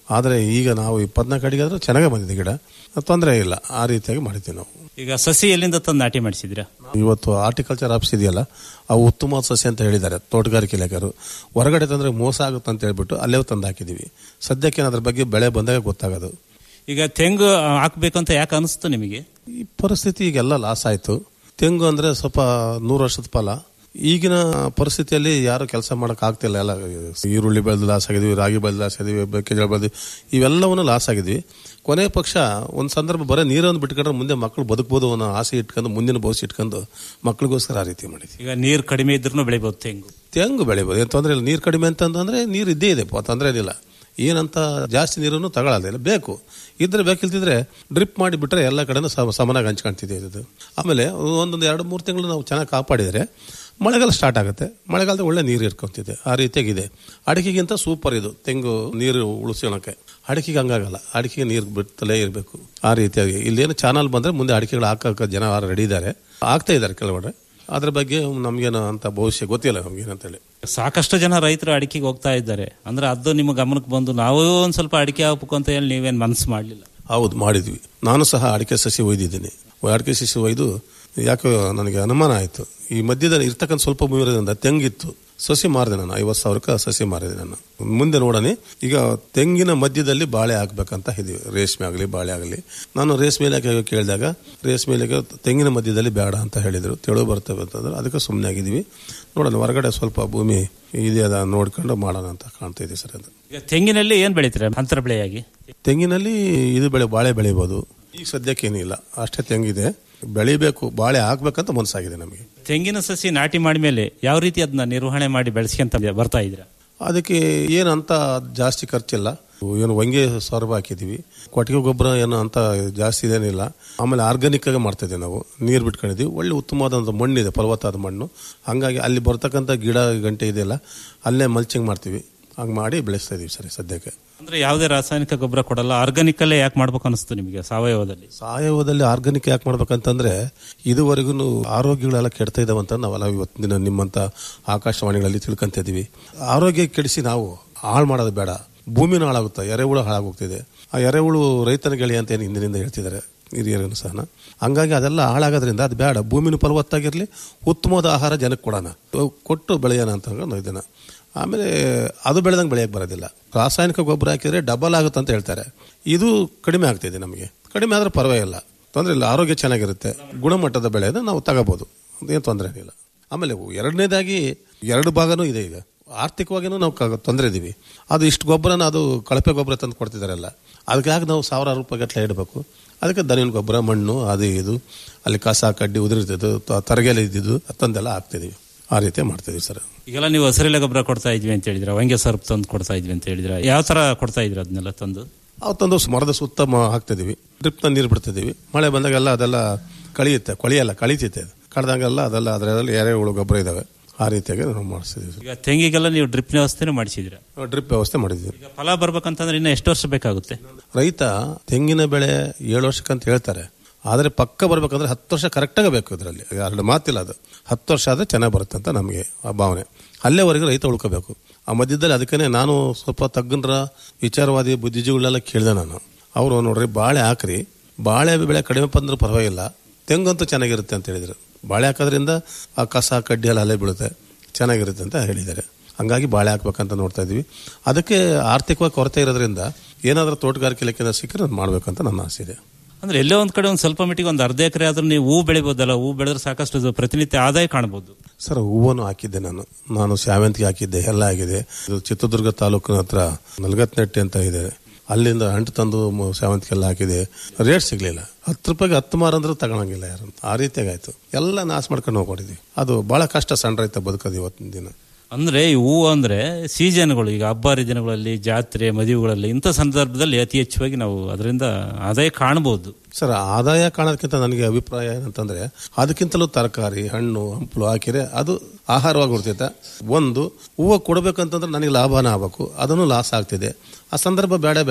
A: ಆದರೆ ಈಗ ನಾವು ಇಪ್ಪತ್ನಾಲ್ಕು ಅಡಿಗೆ ಆದರೂ ಚೆನ್ನಾಗೇ ಬಂದಿದೆ ಗಿಡ ತೊಂದರೆ ಇಲ್ಲ ಆ ರೀತಿಯಾಗಿ ಮಾಡಿದ್ದೀವಿ ನಾವು
D: ಈಗ ಸಸಿ ಎಲ್ಲಿಂದ ತಂದು ನಾಟಿ ಮಾಡಿಸಿದ್ರಾ
A: ಇವತ್ತು ಹಾರ್ಟಿಕಲ್ಚರ್ ಆಫೀಸ್ ಇದೆಯಲ್ಲ ಅವು ಉತ್ತಮ ಸಸ್ಯ ಅಂತ ಹೇಳಿದ್ದಾರೆ ತೋಟಗಾರಿಕೆ ಇಲಾಖೆಯವರು ಹೊರಗಡೆ ತಂದ್ರೆ ಮೋಸ ಆಗುತ್ತೆ ಅಂತ ಹೇಳ್ಬಿಟ್ಟು ಅಲ್ಲೇ ತಂದು ಹಾಕಿದ್ದೀವಿ ಸದ್ಯಕ್ಕೆ ಅದ್ರ ಬಗ್ಗೆ ಬೆಳೆ ಬಂದಾಗ ಗೊತ್ತಾಗೋದು
D: ಈಗ ತೆಂಗು ಹಾಕ್ಬೇಕು ಅಂತ ಯಾಕೆ ಅನಿಸ್ತು ನಿಮಗೆ
A: ಈ ಪರಿಸ್ಥಿತಿ ಈಗೆಲ್ಲ ಲಾಸ್ ಆಯಿತು ತೆಂಗು ಅಂದರೆ ಸ್ವಲ್ಪ ನೂರು ವರ್ಷದ ಫಲ ಈಗಿನ ಪರಿಸ್ಥಿತಿಯಲ್ಲಿ ಯಾರು ಕೆಲಸ ಮಾಡೋಕೆ ಆಗ್ತಿಲ್ಲ ಎಲ್ಲ ಈರುಳ್ಳಿ ಬೆಳೆದು ಲಾಸ್ ಆಗಿದ್ವಿ ರಾಗಿ ಬೆಳೆದು ಲಾಸ್ ಆಗಿದ್ವಿ ಮೆಕ್ಕೆಜೋಳ ಬೆಳೆದು ಇವೆಲ್ಲವನ್ನು ಲಾಸ್ ಆಗಿದ್ವಿ ಕೊನೆ ಪಕ್ಷ ಒಂದು ಸಂದರ್ಭ ಬರೀ ನೀರನ್ನು ಬಿಟ್ಕೊಂಡ್ರೆ ಮುಂದೆ ಮಕ್ಕಳು ಬದುಕ್ಬೋದು ಅನ್ನೋ ಆಸೆ ಇಟ್ಕೊಂಡು ಮುಂದಿನ ಭವಿಷ್ಯ ಇಟ್ಕೊಂಡು ಮಕ್ಕಳಿಗೋಸ್ಕರ ಆ ರೀತಿ ಮಾಡಿದ್ವಿ
D: ಈಗ ನೀರು ಕಡಿಮೆ ಇದ್ರೂ ಬೆಳಿಬೋದು ತೆಂಗು
A: ತೆಂಗು ಬೆಳಿಬೋದು ಏನು ತೊಂದರೆ ಇಲ್ಲ ನೀರು ಕಡಿಮೆ ಅಂತಂದ್ರೆ ನೀರು ಇದ್ದೇ ಇದೆ ಪ- ತೊಂದರೆ ಏನಿಲ್ಲ ಏನಂತ ಜಾಸ್ತಿ ನೀರನ್ನು ತಗೊಳ್ಳೋದಿಲ್ಲ ಬೇಕು ಇದ್ರೆ ಬೇಕಿಲ್ತಿದ್ರೆ ಡ್ರಿಪ್ ಮಾಡಿ ಬಿಟ್ರೆ ಎಲ್ಲ ಕಡೆನೂ ಸಮ ಸಮನಾಗಿ ಹಂಚ್ಕೊಂತಿದೆ ಇದು ಆಮೇಲೆ ಒಂದೊಂದು ಎರಡು ಮೂರು ತಿಂಗಳು ನಾವು ಚೆನ್ನಾಗಿ ಕಾಪಾಡಿದರೆ ಮಳೆಗಾಲ ಸ್ಟಾರ್ಟ್ ಆಗುತ್ತೆ ಮಳೆಗಾಲದ ಒಳ್ಳೆ ನೀರು ಇರ್ಕೊಂತಿದೆ ಆ ರೀತಿಯಾಗಿದೆ ಅಡಿಕೆಗಿಂತ ಸೂಪರ್ ಇದು ತೆಂಗು ನೀರು ಉಳಿಸ್ಕೊಳಕ್ಕೆ ಅಡಿಕೆಗೆ ಹಂಗಾಗಲ್ಲ ಅಡಿಕೆಗೆ ನೀರು ಬಿಡ್ತಲೇ ಇರಬೇಕು ಆ ರೀತಿಯಾಗಿ ಇಲ್ಲೇನು ಚಾನಲ್ ಬಂದ್ರೆ ಮುಂದೆ ಅಡಿಕೆಗಳು ಹಾಕಕ್ಕೆ ಜನ ರೆಡಿ ಇದ್ದಾರೆ ಆಗ್ತಾ ಇದ್ದಾರೆ ಕೆಲವಡೆ ಅದ್ರ ಬಗ್ಗೆ ನಮ್ಗೇನು ಅಂತ ಭವಿಷ್ಯ ಗೊತ್ತಿಲ್ಲ ನಮ್ಗೇನಂತೇಳಿ
D: ಸಾಕಷ್ಟು ಜನ ರೈತರು ಅಡಿಕೆಗೆ ಹೋಗ್ತಾ ಇದ್ದಾರೆ ಅಂದ್ರೆ ಅದು ನಿಮ್ಮ ಗಮನಕ್ಕೆ ಬಂದು ನಾವು ಒಂದ್ ಸ್ವಲ್ಪ ಅಡಿಕೆ ಹಾಕ್ಬೇಕು ಅಂತ ಹೇಳಿ ನೀವೇನ್ ಮನಸ್ಸು ಮಾಡಲಿಲ್ಲ
A: ಹೌದು ಮಾಡಿದ್ವಿ ನಾನು ಸಹ ಅಡಿಕೆ ಸಸಿ ಒಯ್ದಿದ್ದೀನಿ ಅಡಿಕೆ ಸಸಿ ಒಯ್ದು ಯಾಕೋ ನನಗೆ ಅನುಮಾನ ಆಯಿತು ಈ ಮಧ್ಯದಲ್ಲಿ ಇರ್ತಕ್ಕಂಥ ಸ್ವಲ್ಪ ಭೂಮಿ ಇರೋದ್ರಿಂದ ತೆಂಗಿತ್ತು ಸಸಿ ಮಾರಿದೆ ನಾನು ಐವತ್ತು ಸಾವಿರಕ್ಕೆ ಸಸಿ ಮಾರಿದೆ ನಾನು ಮುಂದೆ ನೋಡೋಣ ಈಗ ತೆಂಗಿನ ಮಧ್ಯದಲ್ಲಿ ಬಾಳೆ ಹಾಕ್ಬೇಕಂತ ಇದೀವಿ ರೇಷ್ಮೆ ಆಗಲಿ ಬಾಳೆ ಆಗಲಿ ನಾನು ರೇಷ್ಮೆ ಇಲಾಖೆ ಕೇಳಿದಾಗ ರೇಷ್ಮೆ ಇಲಾಖೆ ತೆಂಗಿನ ಮಧ್ಯದಲ್ಲಿ ಬೇಡ ಅಂತ ಹೇಳಿದರು ತೆಳು ಬರ್ತವೆ ಅಂತಂದ್ರೆ ಅದಕ್ಕೆ ಸುಮ್ಮನೆ ಆಗಿದ್ದೀವಿ ನೋಡೋಣ ಹೊರಗಡೆ ಸ್ವಲ್ಪ ಭೂಮಿ ಇದೆಯದ ನೋಡ್ಕೊಂಡು ಮಾಡೋಣ ಅಂತ ಕಾಣ್ತಾ ಇದೆ ಸರ್ ಅದು
D: ಈಗ ತೆಂಗಿನಲ್ಲಿ ಏನ್ ಬೆಳಿತೀರಾ ಅಂತರ ಬೆಳೆಯಾಗಿ
A: ತೆಂಗಿನಲ್ಲಿ ಇದು ಬೆಳೆ ಬಾಳೆ ಬೆಳಿಬೋದು ಈಗ ಸದ್ಯಕ್ಕೆ ಏನಿಲ್ಲ ಅಷ್ಟೇ ತೆಂಗಿದೆ ಬೆಳಿಬೇಕು ಬಾಳೆ ಹಾಕ್ಬೇಕಂತ ಮನಸ್ಸಾಗಿದೆ ನಮಗೆ
D: ತೆಂಗಿನ ಸಸಿ ನಾಟಿ ಮಾಡಿದ್ಮೇಲೆ ಯಾವ ರೀತಿ ಅದನ್ನ ನಿರ್ವಹಣೆ ಮಾಡಿ ಬೆಳೆಸ್ಕೊಂತ ಬರ್ತಾ ಇದ್ದೀರಾ
A: ಅದಕ್ಕೆ ಏನಂತ ಜಾಸ್ತಿ ಖರ್ಚಿಲ್ಲ ಏನು ಹೊಂಗೆ ಸೊರಬ ಹಾಕಿದೀವಿ ಕೊಟ್ಟಿಗೆ ಗೊಬ್ಬರ ಏನು ಅಂತ ಜಾಸ್ತಿ ಇದೇನಿಲ್ಲ ಆಮೇಲೆ ಆರ್ಗಾನಿಕ್ ಆಗಿ ಮಾಡ್ತಾ ಇದ್ದೀವಿ ನಾವು ನೀರು ಬಿಟ್ಕೊಂಡಿದ್ದೀವಿ ಒಳ್ಳೆ ಉತ್ತಮವಾದಂಥ ಮಣ್ಣಿದೆ ಫಲವತ್ತಾದ ಮಣ್ಣು ಹಂಗಾಗಿ ಅಲ್ಲಿ ಬರ್ತಕ್ಕಂಥ ಗಿಡ ಗಂಟೆ ಇದೆಯಲ್ಲ ಅಲ್ಲೇ ಮಲ್ಚಿಂಗ್ ಮಾಡ್ತೀವಿ ಹಂಗೆ ಮಾಡಿ ಬೆಳೆಸ್ತಾ ಇದೀವಿ ಸರಿ ಸದ್ಯಕ್ಕೆ
D: ಅಂದ್ರೆ ಯಾವುದೇ ರಾಸಾಯನಿಕ ಗೊಬ್ಬರ ಕೊಡಲ್ಲ ಆರ್ಗಾನಿಕ್ ಅಲ್ಲೇ ಯಾಕೆ ಮಾಡ್ಬೇಕು ಅನಿಸ್ತು ನಿಮಗೆ ಸಾವಯವದಲ್ಲಿ
A: ಸಾವಯವದಲ್ಲಿ ಆರ್ಗಾನಿಕ್ ಯಾಕೆ ಮಾಡ್ಬೇಕಂತಂದ್ರೆ ಇದುವರೆಗೂ ಆರೋಗ್ಯಗಳೆಲ್ಲ ಕೆಡ್ತಾ ಇದಾವೆ ಅಂತ ನಾವೆಲ್ಲ ಇವತ್ತಿನ ದಿನ ನಿಮ್ಮಂತ ಆಕಾಶವಾಣಿಗಳಲ್ಲಿ ತಿಳ್ಕೊಂತ ಇದೀವಿ ಆರೋಗ್ಯ ಕೆಡಿಸಿ ನಾವು ಹಾಳು ಮಾಡೋದು ಬೇಡ ಭೂಮಿನ ಹಾಳಾಗುತ್ತೆ ಎರೆಹುಳು ಹಾಳಾಗೋಗ್ತಿದೆ ಆ ಎರೆಹುಳು ರೈತನ ಗೆಳೆಯ ಅಂತ ಏನು ಹಿಂದಿನಿಂದ ಹೇಳ್ತಿದ್ದಾರೆ ಹಿರಿಯರನ್ನು ಸಹ ಹಂಗಾಗಿ ಅದೆಲ್ಲ ಹಾಳಾಗೋದ್ರಿಂದ ಅದು ಬೇಡ ಭೂಮಿನ ಫಲವತ್ತಾಗಿರಲಿ ಉತ್ತಮವಾದ ಆಹಾರ ಜನಕ್ಕೆ ಕೊಡೋಣ ಕೊಟ್ಟು ಬೆಳೆಯೋಣ ಅಂತ ಅನ್ನೋ ಇದನ್ನ ಆಮೇಲೆ ಅದು ಬೆಳೆದಂಗೆ ಬೆಳೆಯಕ್ಕೆ ಬರೋದಿಲ್ಲ ರಾಸಾಯನಿಕ ಗೊಬ್ಬರ ಹಾಕಿದ್ರೆ ಡಬಲ್ ಆಗುತ್ತೆ ಅಂತ ಹೇಳ್ತಾರೆ ಇದು ಕಡಿಮೆ ಆಗ್ತಿದೆ ನಮಗೆ ಕಡಿಮೆ ಆದ್ರೆ ಪರವಾಗಿಲ್ಲ ತೊಂದರೆ ಇಲ್ಲ ಆರೋಗ್ಯ ಚೆನ್ನಾಗಿರುತ್ತೆ ಗುಣಮಟ್ಟದ ಬೆಳೆಯನ್ನು ನಾವು ತಗೋಬಹುದು ಏನು ತೊಂದರೆ ಏನಿಲ್ಲ ಆಮೇಲೆ ಎರಡನೇದಾಗಿ ಎರಡು ಭಾಗನೂ ಇದೆ ಈಗ ಆರ್ಥಿಕವಾಗಿನೂ ನಾವು ಕ- ತೊಂದರೆ ಇದೀವಿ ಅದು ಇಷ್ಟು ಗೊಬ್ಬರನ ಅದು ಕಳಪೆ ಗೊಬ್ಬರ ತಂದು ಕೊಡ್ತಿದಾರಲ್ಲ ಅದಕ್ಕಾಗಿ ನಾವು ಸಾವಿರಾರು ರೂಪಾಯಿ ಗಟ್ಟಲೆ ಇಡಬೇಕು ಅದಕ್ಕೆ ದನಿನ ಗೊಬ್ಬರ ಮಣ್ಣು ಅದು ಇದು ಅಲ್ಲಿ ಕಸ ಕಡ್ಡಿ ಉದುರಿದ್ದು ತರಗೆಲೆ ಇದ್ದಿದ್ದು ತಂದೆಲ್ಲ ಹಾಕ್ತಿದೀವಿ ಆ ರೀತಿ ಮಾಡ್ತಿದೀವಿ ಸರ್
D: ಈಗೆಲ್ಲ ನೀವು ಹಸಿರೆಲೆ ಗೊಬ್ಬರ ಕೊಡ್ತಾ ಇದ್ವಿ ಅಂತ ಹೇಳಿದ್ರ ಹೊಂಗೆ ಸರ್ಪ್ ತಂದು ಕೊಡ್ತಾ ಇದ್ವಿ ಅಂತ ಹೇಳಿದ್ರ ಯಾವ ತರ ಕೊಡ್ತಾ ಇದ್ರಿ ಅದನ್ನೆಲ್ಲ ತಂದು
A: ಅವು ತಂದು ಮರದ ಸುತ್ತ ಮ- ಹಾಕ್ತಿದೀವಿ ಡ್ರಿಪ್ನ ನೀರು ಬಿಡ್ತಿದೀವಿ ಮಳೆ ಬಂದಾಗೆಲ್ಲ ಅದೆಲ್ಲ ಕಳಿಯುತ್ತೆ ಕೊಳಿಯಲ್ಲ ಕಳಿತೈತೆ ಅದು ಕಡ್ದಂಗೆಲ್ಲ ಅದೆಲ್ಲ ಅದರಲ್ಲಿ ಎರೆಹುಳು ಗೊಬ್ಬರ ಇದಾವೆ ಆ ರೀತಿಯಾಗಿ ನಾವು ಮಾಡಿಸ್ತಿದ್ದೀವಿ
D: ಈಗ ತೆಂಗಿಗೆಲ್ಲ ನೀವು ಡ್ರಿಪ್ ವ್ಯವಸ್ಥೆನೂ ಮಾಡಿಸಿದ್ರ
A: ಡ್ರಿಪ್ ವ್ಯವಸ್ಥೆ ಮಾಡಿದ್ದೀವಿ
D: ಈಗ ಫಲ ಬರ್ಬೇಕಂತಂದ್ರೆ ಇನ್ನು ಎಷ್ಟು ವರ್ಷ ಬೇಕಾಗುತ್ತೆ
A: ರೈತ ತೆಂಗಿನ ಬೆಳೆ ಏಳು ವರ್ಷಕ್ಕಂತ ಹೇಳ್ತಾರೆ ಆದರೆ ಪಕ್ಕ ಬರ್ಬೇಕಂದ್ರೆ ಹತ್ತು ವರ್ಷ ಕರೆಕ್ಟಾಗಿ ಬೇಕು ಇದರಲ್ಲಿ ಎರಡು ಮಾತಿಲ್ಲ ಅದು ಹತ್ತು ವರ್ಷ ಆದರೆ ಚೆನ್ನಾಗಿ ಬರುತ್ತೆ ಅಂತ ನಮಗೆ ಆ ಭಾವನೆ ಅಲ್ಲೇವರೆಗೂ ರೈತ ಉಳ್ಕೋಬೇಕು ಆ ಮಧ್ಯದಲ್ಲಿ ಅದಕ್ಕೇ ನಾನು ಸ್ವಲ್ಪ ತಗ್ಗನರ ವಿಚಾರವಾದಿ ಬುದ್ಧಿಜೀವಿಗಳೆಲ್ಲ ಕೇಳಿದೆ ನಾನು ಅವರು ನೋಡ್ರಿ ಬಾಳೆ ಹಾಕ್ರಿ ಬಾಳೆ ಬೆಳೆ ಕಡಿಮೆ ಬಂದ್ರೆ ಪರವಾಗಿಲ್ಲ ತೆಂಗಂತೂ ಚೆನ್ನಾಗಿರುತ್ತೆ ಅಂತ ಹೇಳಿದ್ರು ಬಾಳೆ ಹಾಕೋದ್ರಿಂದ ಆ ಕಸ ಕಡ್ಡಿ ಎಲ್ಲ ಅಲ್ಲೇ ಬೀಳುತ್ತೆ ಚೆನ್ನಾಗಿರುತ್ತೆ ಅಂತ ಹೇಳಿದ್ದಾರೆ ಹಂಗಾಗಿ ಬಾಳೆ ಹಾಕ್ಬೇಕಂತ ನೋಡ್ತಾ ಇದೀವಿ ಅದಕ್ಕೆ ಆರ್ಥಿಕವಾಗಿ ಕೊರತೆ ಇರೋದ್ರಿಂದ ಏನಾದರೂ ತೋಟಗಾರಿಕೆ ಇಲಾಖೆಯಿಂದ ಸಿಕ್ಕರೆ ಅದು ಮಾಡ್ಬೇಕಂತ ನನ್ನ ಆಸೆ ಇದೆ
D: ಅಂದ್ರೆ ಎಲ್ಲೋ ಒಂದ್ ಕಡೆ ಒಂದ್ ಸ್ವಲ್ಪ ಮಟ್ಟಿಗೆ ಒಂದು ಅರ್ಧ ಎಕರೆ ಆದ್ರೂ ನೀವು ಹೂ ಬೆಳಿಬೋದಲ್ಲ ಹೂ ಬೆಳೆದ್ರೆ ಸಾಕಷ್ಟು ಇದು ಪ್ರತಿನಿತ್ಯ ಆದಾಯ ಕಾಣಬಹುದು
A: ಸರ್ ಹೂವನ್ನು ಹಾಕಿದ್ದೆ ನಾನು ನಾನು ಶಾವಂತಿಗೆ ಹಾಕಿದ್ದೆ ಎಲ್ಲ ಆಗಿದೆ ಇದು ಚಿತ್ರದುರ್ಗ ತಾಲೂಕಿನ ಹತ್ರ ನಲ್ಗತ್ನೆಟ್ಟಿ ಅಂತ ಇದೆ ಅಲ್ಲಿಂದ ಅಂಟು ತಂದು ಮ- ಸೇವಂತಿಗೆ ಎಲ್ಲ ಹಾಕಿದೆ ರೇಟ್ ಸಿಗ್ಲಿಲ್ಲ ಹತ್ತು ರೂಪಾಯಿಗೆ ಹತ್ತು ಮಾರು ಅಂದ್ರೆ ತಗೊಳಂಗಿಲ್ಲ ಯಾರು ಆ ರೀತಿಯಾಗಿ ಆಯ್ತು ಎಲ್ಲ ನಾಶ ಮಾಡ್ಕೊಂಡು ಹೋಗ್ಬಿಟ್ಟಿದ್ವಿ ಅದು ಬಹಳ ಕಷ್ಟ ಸಣ್ಣ ರೈತ ಬದುಕೋದು ಇವತ್ತಿನ ದಿನ
D: ಅಂದ್ರೆ ಈ ಹೂವು ಅಂದ್ರೆ ಸೀಸನ್ಗಳು ಈಗ ಹಬ್ಬ ಹರಿದಿನಗಳಲ್ಲಿ ಜಾತ್ರೆ ಮದುವೆಗಳಲ್ಲಿ ಇಂಥ ಸಂದರ್ಭದಲ್ಲಿ ಅತಿ ಹೆಚ್ಚಾಗಿ ನಾವು ಅದರಿಂದ ಆದಾಯ ಕಾಣಬಹುದು
A: ಸರ್ ಆದಾಯ ಕಾಣೋದಕ್ಕಿಂತ ನನಗೆ ಅಭಿಪ್ರಾಯ ಏನಂತಂದ್ರೆ ಅದಕ್ಕಿಂತಲೂ ತರಕಾರಿ ಹಣ್ಣು ಹಂಪಲು ಹಾಕಿದ್ರೆ ಅದು ಆಹಾರವಾಗಿ ಉಳಿತೈತೆ ಒಂದು ಹೂವು ಕೊಡಬೇಕಂತಂದ್ರೆ ನನಗೆ ಲಾಭನ ಆಗ್ಬೇಕು ಅದನ್ನು ಲಾಸ್ ಆಗ್ತಿದೆ ಆ ಸಂದರ್ಭ ಬೇಡ ಬೇಡ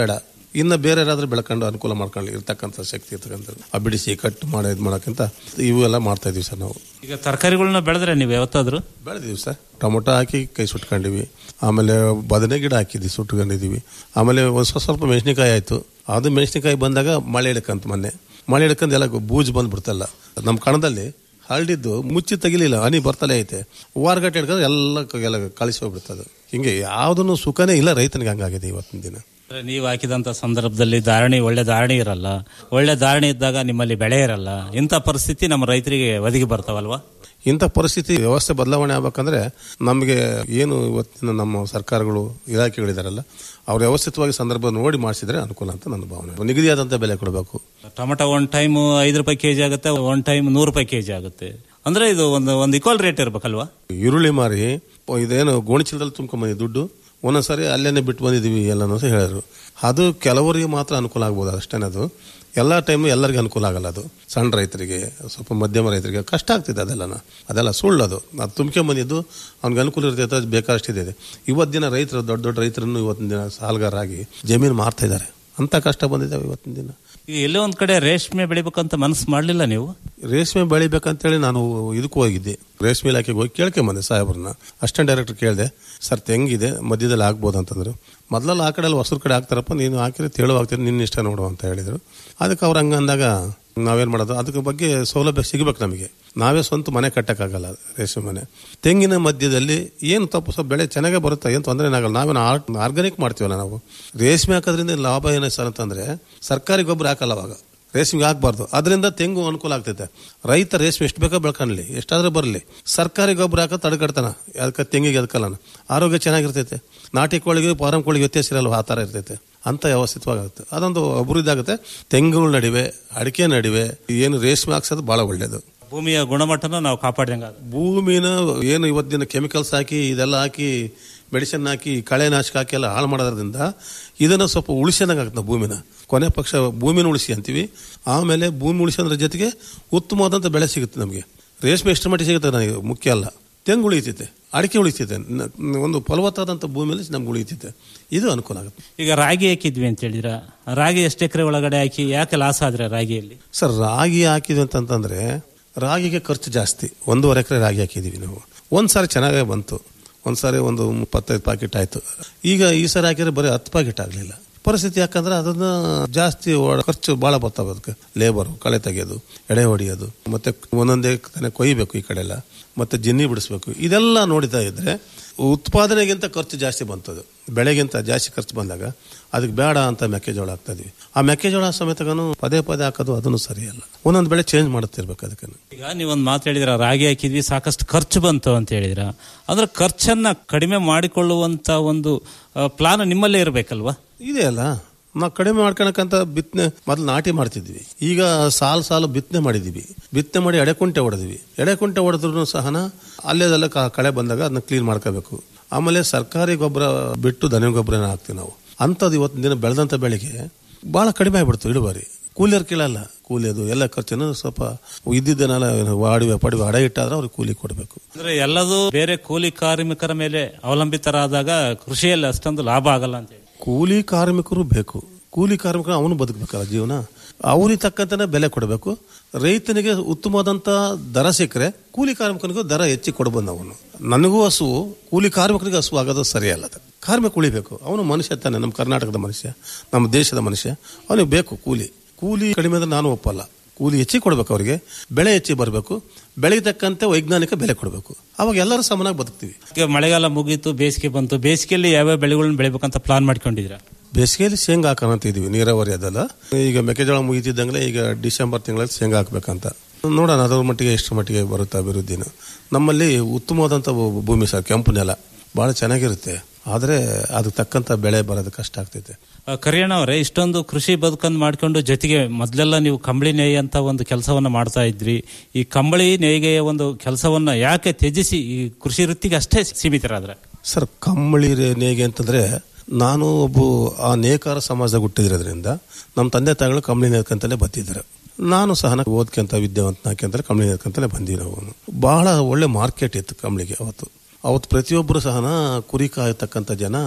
A: ಇನ್ನು ಬೇರೆ ಯಾರಾದ್ರೂ ಬೆಳ್ಕೊಂಡು ಅನುಕೂಲ ಮಾಡ್ಕೊಳ್ಳಿ ಇರ್ತಕ್ಕಂಥ ಶಕ್ತಿ ಇರ್ತಕ್ಕಂಥ ಆ ಬಿಡಿಸಿ ಕಟ್ ಮಾಡಿ ಇದು ಮಾಡೋಕ್ಕಿಂತ ಇವೆಲ್ಲ ಮಾಡ್ತಾ ಇದೀವಿ ಸರ್ ನಾವು
D: ಈಗ ತರಕಾರಿಗಳನ್ನ ಬೆಳೆದ್ರೆ ನೀವು ಯಾವತ್ತಾದ್ರು
A: ಬೆಳೆದಿವಿ ಸರ್ ಟೊಮೊಟೊ ಹಾಕಿ ಕೈ ಸುಟ್ಕೊಂಡಿವಿ ಆಮೇಲೆ ಬದನೆ ಗಿಡ ಹಾಕಿದ್ವಿ ಸುಟ್ಕೊಂಡಿದೀವಿ ಆಮೇಲೆ ಒಂದು ಸ್ವಲ್ಪ ಸ್ವಲ್ಪ ಮೆಣಸಿನಕಾಯಿ ಆಯ್ತು ಅದು ಮೆಣಸಿನಕಾಯಿ ಬಂದಾಗ ಮಳೆ ಹಿಡ್ಕಂತ ಮೊನ್ನೆ ಮಳೆ ಹಿಡ್ಕೊಂಡು ಎಲ್ಲ ಬೂಜ್ ಬಂದ್ಬಿಡ್ತಲ್ಲ ನಮ್ಮ ಕಣದಲ್ಲಿ ಹರಡಿದ್ದು ಮುಚ್ಚಿ ತೆಗಿಲಿಲ್ಲ ಹನಿ ಬರ್ತಲೇ ಐತೆ ವಾರಗಟ್ಟೆ ಹಿಡ್ಕೊಂಡು ಎಲ್ಲ ಎಲ್ಲ ಕಳಿಸಿ ಹೋಗ್ಬಿಡ್ತದೆ ಹಿಂಗೆ ಯಾವುದನ್ನು ಸುಖನೇ ಇಲ್ಲ ರೈತನಿಗೆ ಹಂಗಾಗಿದೆ ಇವತ್ತಿನ ದಿನ
D: ಅಂದ್ರೆ ನೀವು ಹಾಕಿದಂತ ಸಂದರ್ಭದಲ್ಲಿ ಧಾರಣೆ ಒಳ್ಳೆ ಧಾರಣೆ ಇರಲ್ಲ ಒಳ್ಳೆ ಧಾರಣೆ ಇದ್ದಾಗ ನಿಮ್ಮಲ್ಲಿ ಬೆಳೆ ಇರಲ್ಲ ಇಂಥ ಪರಿಸ್ಥಿತಿ ನಮ್ಮ ರೈತರಿಗೆ ಒದಗಿ ಬರ್ತಾವಲ್ವಾ
A: ಇಂಥ ಪರಿಸ್ಥಿತಿ ವ್ಯವಸ್ಥೆ ಬದಲಾವಣೆ ಆಗ್ಬೇಕಂದ್ರೆ ನಮಗೆ ಏನು ಇವತ್ತಿನ ನಮ್ಮ ಸರ್ಕಾರಗಳು ಇಲಾಖೆಗಳಿದಾರಲ್ಲ ಅವ್ರು ವ್ಯವಸ್ಥಿತವಾಗಿ ಸಂದರ್ಭ ನೋಡಿ ಮಾಡಿಸಿದ್ರೆ ಅನುಕೂಲ ಅಂತ ನನ್ನ ಭಾವನೆ ನಿಗದಿಯಾದಂಥ ಬೆಲೆ ಕೊಡಬೇಕು
D: ಟೊಮೆಟೊ ಒಂದ್ ಟೈಮ್ ಐದು ರೂಪಾಯಿ ಕೆಜಿ ಆಗುತ್ತೆ ಒಂದ್ ಟೈಮ್ ನೂರು ರೂಪಾಯಿ ಕೆಜಿ ಆಗುತ್ತೆ ಅಂದ್ರೆ ಇದು ಒಂದು ಒಂದು ಈಕ್ವಲ್ ರೇಟ್ ಇರ್ಬೇಕಲ್ವಾ
A: ಈರುಳ್ಳಿ ಮಾರಿ ಓ, ಇದೇನು ಗೋಣಿಚೀಲದಲ್ಲಿ ತುಂಬ್ಕೊಂಬಂದಿ ದುಡ್ಡು ಒಂದೊಂದ್ಸರಿ ಅಲ್ಲೇನೆ ಬಿಟ್ಟು ಬಂದಿದ್ದೀವಿ ಎಲ್ಲ ಅಂತ ಹೇಳಿದ್ರು ಅದು ಕೆಲವರಿಗೆ ಮಾತ್ರ ಅನುಕೂಲ ಆಗ್ಬೋದು ಅಷ್ಟೇನೆ ಅದು ಎಲ್ಲ ಟೈಮು ಎಲ್ಲರಿಗೂ ಅನುಕೂಲ ಆಗಲ್ಲ ಅದು ಸಣ್ಣ ರೈತರಿಗೆ ಸ್ವಲ್ಪ ಮಧ್ಯಮ ರೈತರಿಗೆ ಕಷ್ಟ ಆಗ್ತಿದೆ ಅದೆಲ್ಲನ ಅದೆಲ್ಲ ಸುಳ್ಳು ಅದು ಅದು ತುಂಬ್ಕೊಂಬಂದಿದ್ದು ಅವ್ನಿಗೆ ಅನುಕೂಲ ಇರ್ತೈತೆ ಅದು ಬೇಕಾದಷ್ಟಿದೆ ಇವತ್ತಿನ ದಿನ ರೈತರು ದೊಡ್ಡ ದೊಡ್ಡ ರೈತರನ್ನು ಇವತ್ತಿನ ದಿನ ಸಾಲಗಾರರಾಗಿ ಜಮೀನು ಮಾರ್ತಾ ಇದ್ದಾರೆ ಅಂತ ಕಷ್ಟ ಬಂದಿದ್ದಾವೆ ಇವತ್ತಿನ ದಿನ
D: ಈಗ ಎಲ್ಲೋ ಒಂದ್ ಕಡೆ ರೇಷ್ಮೆ ಬೆಳಿಬೇಕಂತ ಮನಸ್ಸು ಮಾಡ್ಲಿಲ್ಲ ನೀವು
A: ರೇಷ್ಮೆ ಬೆಳಿಬೇಕಂತೇಳಿ ನಾನು ಇದಕ್ಕೂ ಹೋಗಿದ್ದೆ ರೇಷ್ಮೆ ಇಲಾಖೆಗೆ ಹೋಗಿ ಕೇಳ್ಕೊಂಬಂದೆ ಸಾಹೇಬ್ರನ್ನ ಅಸಿಸ್ಟೆಂಟ್ ಡೈರೆಕ್ಟರ್ ಕೇಳಿದೆ ಸರ್ ತೆಂಗಿದೆ ಮಧ್ಯದಲ್ಲಿ ಆಗ್ಬೋದು ಅಂತಂದ್ರು ಮೊದಲೆಲ್ಲ ಆ ಕಡೆ ಎಲ್ಲ ಹೊಸರು ಕಡೆ ಹಾಕ್ತಾರಪ್ಪ ನೀನು ಹಾಕಿದ್ರೆ ತೇಳುವಾಗ್ತೀರಿ ನಿನ್ನ ಇಷ್ಟ ನೋಡು ಅಂತ ಹೇಳಿದ್ರು ಅದಕ್ಕೆ ಅವ್ರು ಹಂಗಂದಾಗ ನಾವೇನು ಮಾಡೋದು ಅದಕ್ಕೆ ಬಗ್ಗೆ ಸೌಲಭ್ಯ ಸಿಗಬೇಕು ನಮಗೆ ನಾವೇ ಸ್ವಂತ ಮನೆ ಕಟ್ಟಕ್ಕಾಗಲ್ಲ ರೇಷ್ಮೆ ಮನೆ ತೆಂಗಿನ ಮಧ್ಯದಲ್ಲಿ ಏನು ತಪ್ಪು ಸ್ವಲ್ಪ ಬೆಳೆ ಚೆನ್ನಾಗೇ ಬರುತ್ತೆ ಏನು ತೊಂದರೆ ಏನಾಗಲ್ಲ ನಾವೇನು ಆರ್ಗಾನಿಕ್ ಮಾಡ್ತೀವಲ್ಲ ನಾವು ರೇಷ್ಮೆ ಹಾಕೋದ್ರಿಂದ ಲಾಭ ಏನು ಸರ್ ಅಂತಂದ್ರೆ ಸರ್ಕಾರಿ ಗೊಬ್ಬರ ಹಾಕಲ್ಲ ಅವಾಗ ರೇಷ್ಮೆಗೆ ಹಾಕಬಾರ್ದು ಅದರಿಂದ ತೆಂಗು ಅನುಕೂಲ ಆಗ್ತೈತೆ ರೈತ ರೇಷ್ಮೆ ಎಷ್ಟು ಬೇಕೋ ಬೆಳ್ಕೊಳ್ಳಿ ಎಷ್ಟಾದ್ರೂ ಬರಲಿ ಸರ್ಕಾರಿ ಗೊಬ್ಬರ ಹಾಕೋ ತಡೆಗಡ್ತಾನ ಅದಕ್ಕೆ ತೆಂಗಿಗೆ ಅದಕ್ಕಲ್ಲ ಆರೋಗ್ಯ ಚೆನ್ನಾಗಿರ್ತೈತೆ ನಾಟಿ ಕೋಳಿಗೆ ಫಾರಂ ಕೋಳಿಗೆ ವ್ಯತ್ಯಾಸ ಇರಲ್ಲ ಆ ಥರ ಇರ್ತೈತೆ ಅಂತ ವ್ಯವಸ್ಥಿತವಾಗುತ್ತೆ ಅದೊಂದು ಅಭಿವೃದ್ಧಿ ಆಗುತ್ತೆ ತೆಂಗುಗಳ ನಡುವೆ ಅಡಿಕೆ ನಡುವೆ ಏನು ರೇಷ್ಮೆ ಹಾಕ್ಸೋದು ಬಹಳ ಒಳ್ಳೇದು
D: ಭೂಮಿಯ ಗುಣಮಟ್ಟನ ನಾವು ಕಾಪಾಡ್ದಂಗ
A: ಭೂಮಿನ ಏನು ಇವತ್ತಿನ ಕೆಮಿಕಲ್ಸ್ ಹಾಕಿ ಇದೆಲ್ಲ ಹಾಕಿ ಮೆಡಿಸಿನ್ ಹಾಕಿ ಕಳೆನಾಶಕ ಹಾಕಿ ಎಲ್ಲ ಹಾಳು ಮಾಡೋದ್ರಿಂದ ಇದನ್ನ ಸ್ವಲ್ಪ ಉಳಿಸ್ದಂಗಾಗುತ್ತೆ ನಾವು ಭೂಮಿನ ಕೊನೆ ಪಕ್ಷ ಭೂಮಿನ ಉಳಿಸಿ ಅಂತೀವಿ ಆಮೇಲೆ ಭೂಮಿ ಉಳಿಸೋದ್ರ ಜೊತೆಗೆ ಉತ್ತಮವಾದಂಥ ಬೆಳೆ ಸಿಗುತ್ತೆ ನಮಗೆ ರೇಷ್ಮೆ ಎಷ್ಟು ಮಟ್ಟಿಗೆ ಸಿಗುತ್ತೆ ನನಗೆ ಮುಖ್ಯ ಅಲ್ಲ ತೆಂಗು ಉಳಿತೈತೆ ಅಡಿಕೆ ಉಳಿತೈತೆ ನ- ಒಂದು ಫಲವತ್ತಾದಂಥ ಭೂಮಿಯಲ್ಲಿ ನಮ್ಗೆ ಉಳಿತೈತೆ ಇದು ಅನುಕೂಲ ಆಗುತ್ತೆ
D: ಈಗ ರಾಗಿ ಹಾಕಿದ್ವಿ ಅಂತ ಹೇಳಿದ್ರ ರಾಗಿ ಎಷ್ಟು ಎಕರೆ ಒಳಗಡೆ ಹಾಕಿ ಯಾಕೆ ಲಾಸ್ ಆದ್ರೆ ರಾಗಿಯಲ್ಲಿ
A: ಸರ್ ರಾಗಿ ಹಾಕಿದ್ವಿ ಅಂತಂತಂದ್ರೆ ರಾಗಿಗೆ ಖರ್ಚು ಜಾಸ್ತಿ ಒಂದೂವರೆ ಎಕರೆ ರಾಗಿ ಹಾಕಿದೀವಿ ನಾವು ಒಂದ್ ಸಾರಿ ಚೆನ್ನಾಗೇ ಬಂತು ಒಂದ್ ಸಾರಿ ಒಂದು ಮುಪ್ಪತ್ತೈದು ಪ್ಯಾಕೆಟ್ ಆಯ್ತು ಈಗ ಈ ಸಾರಿ ಹಾಕಿದ್ರೆ ಬರೀ ಹತ್ತು ಪ್ಯಾಕೆಟ್ ಆಗಲಿಲ್ಲ ಪರಿಸ್ಥಿತಿ ಯಾಕಂದ್ರೆ ಅದನ್ನ ಜಾಸ್ತಿ ಓಡ- ಖರ್ಚು ಭಾಳ ಬರ್ತಾವೆ ಅದಕ್ಕೆ ಲೇಬರ್ ಕಳೆ ತೆಗೆಯೋದು ಎಡೆ ಹೊಡೆಯೋದು ಮತ್ತೆ ಒಂದೊಂದೇ ತಾನೇ ಕೊಯ್ಬೇಕು ಈ ಕಡೆ ಎಲ್ಲ ಮತ್ತೆ ಜಿನ್ನಿ ಬಿಡಿಸ್ಬೇಕು ಇದೆಲ್ಲ ನೋಡಿತಾ ಇದ್ರೆ ಉತ್ಪಾದನೆಗಿಂತ ಖರ್ಚು ಜಾಸ್ತಿ ಬಂತದು ಬೆಳೆಗಿಂತ ಜಾಸ್ತಿ ಖರ್ಚು ಬಂದಾಗ ಅದಕ್ಕೆ ಬೇಡ ಅಂತ ಮೆಕ್ಕೆಜೋಳ ಹಾಕ್ತಾ ಇದೀವಿ ಆ ಮೆಕ್ಕೆಜೋಳ ಸಮೇತನು ಪದೇ ಪದೇ ಹಾಕೋದು ಅದನ್ನು ಸರಿಯಲ್ಲ ಒಂದೊಂದು ಬೆಳೆ ಚೇಂಜ್ ಮಾಡುತ್ತಿರ್ಬೇಕು ಅದಕ್ಕೆ
D: ಈಗ ನೀವೊಂದು ಮಾತು ಹೇಳಿದ್ರ ರಾಗಿ ಹಾಕಿದ್ವಿ ಸಾಕಷ್ಟು ಖರ್ಚು ಬಂತು ಅಂತ ಹೇಳಿದ್ರ ಅಂದ್ರೆ ಖರ್ಚನ್ನ ಕಡಿಮೆ ಮಾಡಿಕೊಳ್ಳುವಂತ ಒಂದು ಪ್ಲಾನ್ ನಿಮ್ಮಲ್ಲೇ ಇರಬೇಕಲ್ವಾ
A: ಇದೆ ಅಲ್ಲ ನಾವು ಕಡಿಮೆ ಮಾಡ್ಕೊಳಕಂತ ಬಿತ್ತನೆ ಮೊದಲು ನಾಟಿ ಮಾಡ್ತಿದ್ವಿ ಈಗ ಸಾಲು ಸಾಲು ಬಿತ್ತನೆ ಮಾಡಿದೀವಿ ಬಿತ್ತನೆ ಮಾಡಿ ಎಡೆಕುಂಟೆ ಹೊಡೆದ್ವಿ ಎಡೆಕುಂಟೆ ಹೊಡೆದ್ರು ಸಹನ ಅಲ್ಲೇದಲ್ಲೇ ಕ- ಕಳೆ ಬಂದಾಗ ಅದನ್ನ ಕ್ಲೀನ್ ಮಾಡ್ಕೋಬೇಕು ಆಮೇಲೆ ಸರ್ಕಾರಿ ಗೊಬ್ಬರ ಬಿಟ್ಟು ದನ ಗೊಬ್ಬರನ ಹಾಕ್ತೀವಿ ನಾವು ಅಂಥದ್ದು ಇವತ್ತಿನ ದಿನ ಬೆಳೆದಂಥ ಬೆಳೆಗೆ ಭಾಳ ಕಡಿಮೆ ಆಗ್ಬಿಡ್ತು ಇಳುವರಿ ಕೂಲಿಯರ್ ಕೇಳಲ್ಲ ಕೂಲಿ ಅದು ಎಲ್ಲ ಖರ್ಚನ್ನು ಸ್ವಲ್ಪ ಇದ್ದಿದ್ದನ್ನೆಲ್ಲ ವಾಡಿವೆ ಪಡಿವೆ ಅಡ ಇಟ್ಟಾದ್ರೆ ಅವ್ರಿಗೆ ಕೂಲಿ ಕೊಡಬೇಕು
D: ಅಂದ್ರೆ ಎಲ್ಲದೂ ಬೇರೆ ಕೂಲಿ ಕಾರ್ಮಿಕರ ಮೇಲೆ ಅವಲಂಬಿತರಾದಾಗ ಕೃಷಿಯಲ್ಲಿ ಅಷ್ಟೊಂದು ಲಾಭ ಆಗಲ್ಲ ಅಂತ ಹೇಳಿ
A: ಕೂಲಿ ಕಾರ್ಮಿಕರು ಬೇಕು ಕೂಲಿ ಕಾರ್ಮಿಕರು ಅವನು ಬದುಕಬೇಕಲ್ಲ ಜೀವನ ಅವ್ರಿಗೆ ತಕ್ಕಂತನೇ ಬೆಲೆ ಕೊಡಬೇಕು ರೈತನಿಗೆ ಉತ್ತಮವಾದಂತ ದರ ಸಿಕ್ಕರೆ ಕೂಲಿ ಕಾರ್ಮಿಕನಿಗೂ ದರ ಹೆಚ್ಚಿ ಕೊಡಬಹುದು ಅವನು ನನಗೂ ಹಸು ಕೂಲಿ ಕಾರ್ಮಿಕನಿಗೆ ಹಸು ಆಗೋದು ಸರಿಯಲ್ಲ ಅದು ಕಾರ್ಮಿಕ ಉಳಿಬೇಕು ಅವನು ಮನುಷ್ಯ ತಾನೆ ನಮ್ಮ ಕರ್ನಾಟಕದ ಮನುಷ್ಯ ನಮ್ಮ ದೇಶದ ಮನುಷ್ಯ ಅವನಿಗೆ ಬೇಕು ಕೂಲಿ ಕೂಲಿ ಕಡಿಮೆ ಅಂದ್ರೆ ನಾನು ಒಪ್ಪಲ್ಲ ಕೂಲಿ ಹೆಚ್ಚಿಗೆ ಕೊಡಬೇಕು ಅವರಿಗೆ ಬೆಳೆ ಹೆಚ್ಚಿಗೆ ಬರಬೇಕು ಬೆಳೆಗೆ ತಕ್ಕಂತೆ ವೈಜ್ಞಾನಿಕ ಬೆಲೆ ಕೊಡಬೇಕು ಅವಾಗ ಎಲ್ಲರೂ ಸಮನಾಗಿ ಬದುಕ್ತೀವಿ
D: ಈಗ ಮಳೆಗಾಲ ಮುಗೀತು ಬೇಸಿಗೆ ಬಂತು ಬೇಸಿಗೆಯಲ್ಲಿ ಯಾವ್ಯಾವ ಬೆಳೆಗಳನ್ನ ಬೆಳಿಬೇಕಂತ ಪ್ಲಾನ್ ಮಾಡ್ಕೊಂಡಿದ್ರ
A: ಬೇಸಿಗೆಯಲ್ಲಿ ಶೇಂಗಾ ಹಾಕೋಣ ಅಂತ ಇದೀವಿ ನೀರಾವರಿ ಅದಲ್ಲ ಈಗ ಮೆಕ್ಕೆಜೋಳ ಮುಗಿತಿದ್ದಂಗೆ ಈಗ ಡಿಸೆಂಬರ್ ತಿಂಗಳಲ್ಲಿ ಶೇಂಗಾ ಹಾಕ್ಬೇಕಂತ ನೋಡೋಣ ಅದರ ಮಟ್ಟಿಗೆ ಎಷ್ಟು ಮಟ್ಟಿಗೆ ಬರುತ್ತೆ ಅಭಿವೃದ್ಧಿನ ನಮ್ಮಲ್ಲಿ ಉತ್ತಮವಾದಂಥ ಭೂ- ಭೂಮಿ ಸರ್ ಕೆಂಪು ನೆಲ ಭಾಳ ಚೆನ್ನಾಗಿರುತ್ತೆ ಆದರೆ ಅದಕ್ಕೆ ತಕ್ಕಂಥ ಬೆಳೆ ಬರೋದು ಕಷ್ಟ ಆಗ್ತೈತೆ
D: ಆ, ಕರಿಯಣ್ಣ ಅವರೇ ಇಷ್ಟೊಂದು ಕೃಷಿ ಬದುಕನ್ನು ಮಾಡ್ಕೊಂಡು ಜೊತೆಗೆ ಮೊದಲೆಲ್ಲ ನೀವು ಕಂಬಳಿ ನೇಯ ಅಂತ ಒಂದು ಕೆಲಸವನ್ನ ಮಾಡ್ತಾ ಇದ್ರಿ ಈ ಕಂಬಳಿ ನೇಯ್ಗೆಯ ಒಂದು ಕೆಲಸವನ್ನ ಯಾಕೆ ತ್ಯಜಿಸಿ ಈ ಕೃಷಿ ವೃತ್ತಿಗೆ ಅಷ್ಟೇ ಸೀಮಿತರಾದ್ರೆ
A: ಸರ್ ಕಂಬಳಿ ರೇ- ನೇಯ್ಗೆ ಅಂತಂದ್ರೆ ನಾನು ಒಬ್ಬ ಆ ನೇಕಾರ ಸಮಾಜದಾಗ ಹುಟ್ಟಿದ್ರಿಂದ ನಮ್ಮ ತಂದೆ ತಾಯಿಗಳು ಕಂಬಳಿ ನೇರ್ಕಂತಲೇ ಬರ್ತಿದ್ದಾರೆ ನಾನು ಸಹ ಓದ್ಕೊಂತ ವಿದ್ಯಾವಂತನಾಕಂತ ಕಂಬಳಿ ನೇರ್ಕಂತಲೇ ಬಂದೀವಿ ನಾವು ಬಹಳ ಒಳ್ಳೆ ಮಾರ್ಕೆಟ್ ಇತ್ತು ಕಂಬಳಿಗೆ ಅವತ್ತು ಅವತ್ತು ಪ್ರತಿಯೊಬ್ಬರು ಸಹ ಕುರಿ ಕಾಯತಕ್ಕಂಥ ಜನ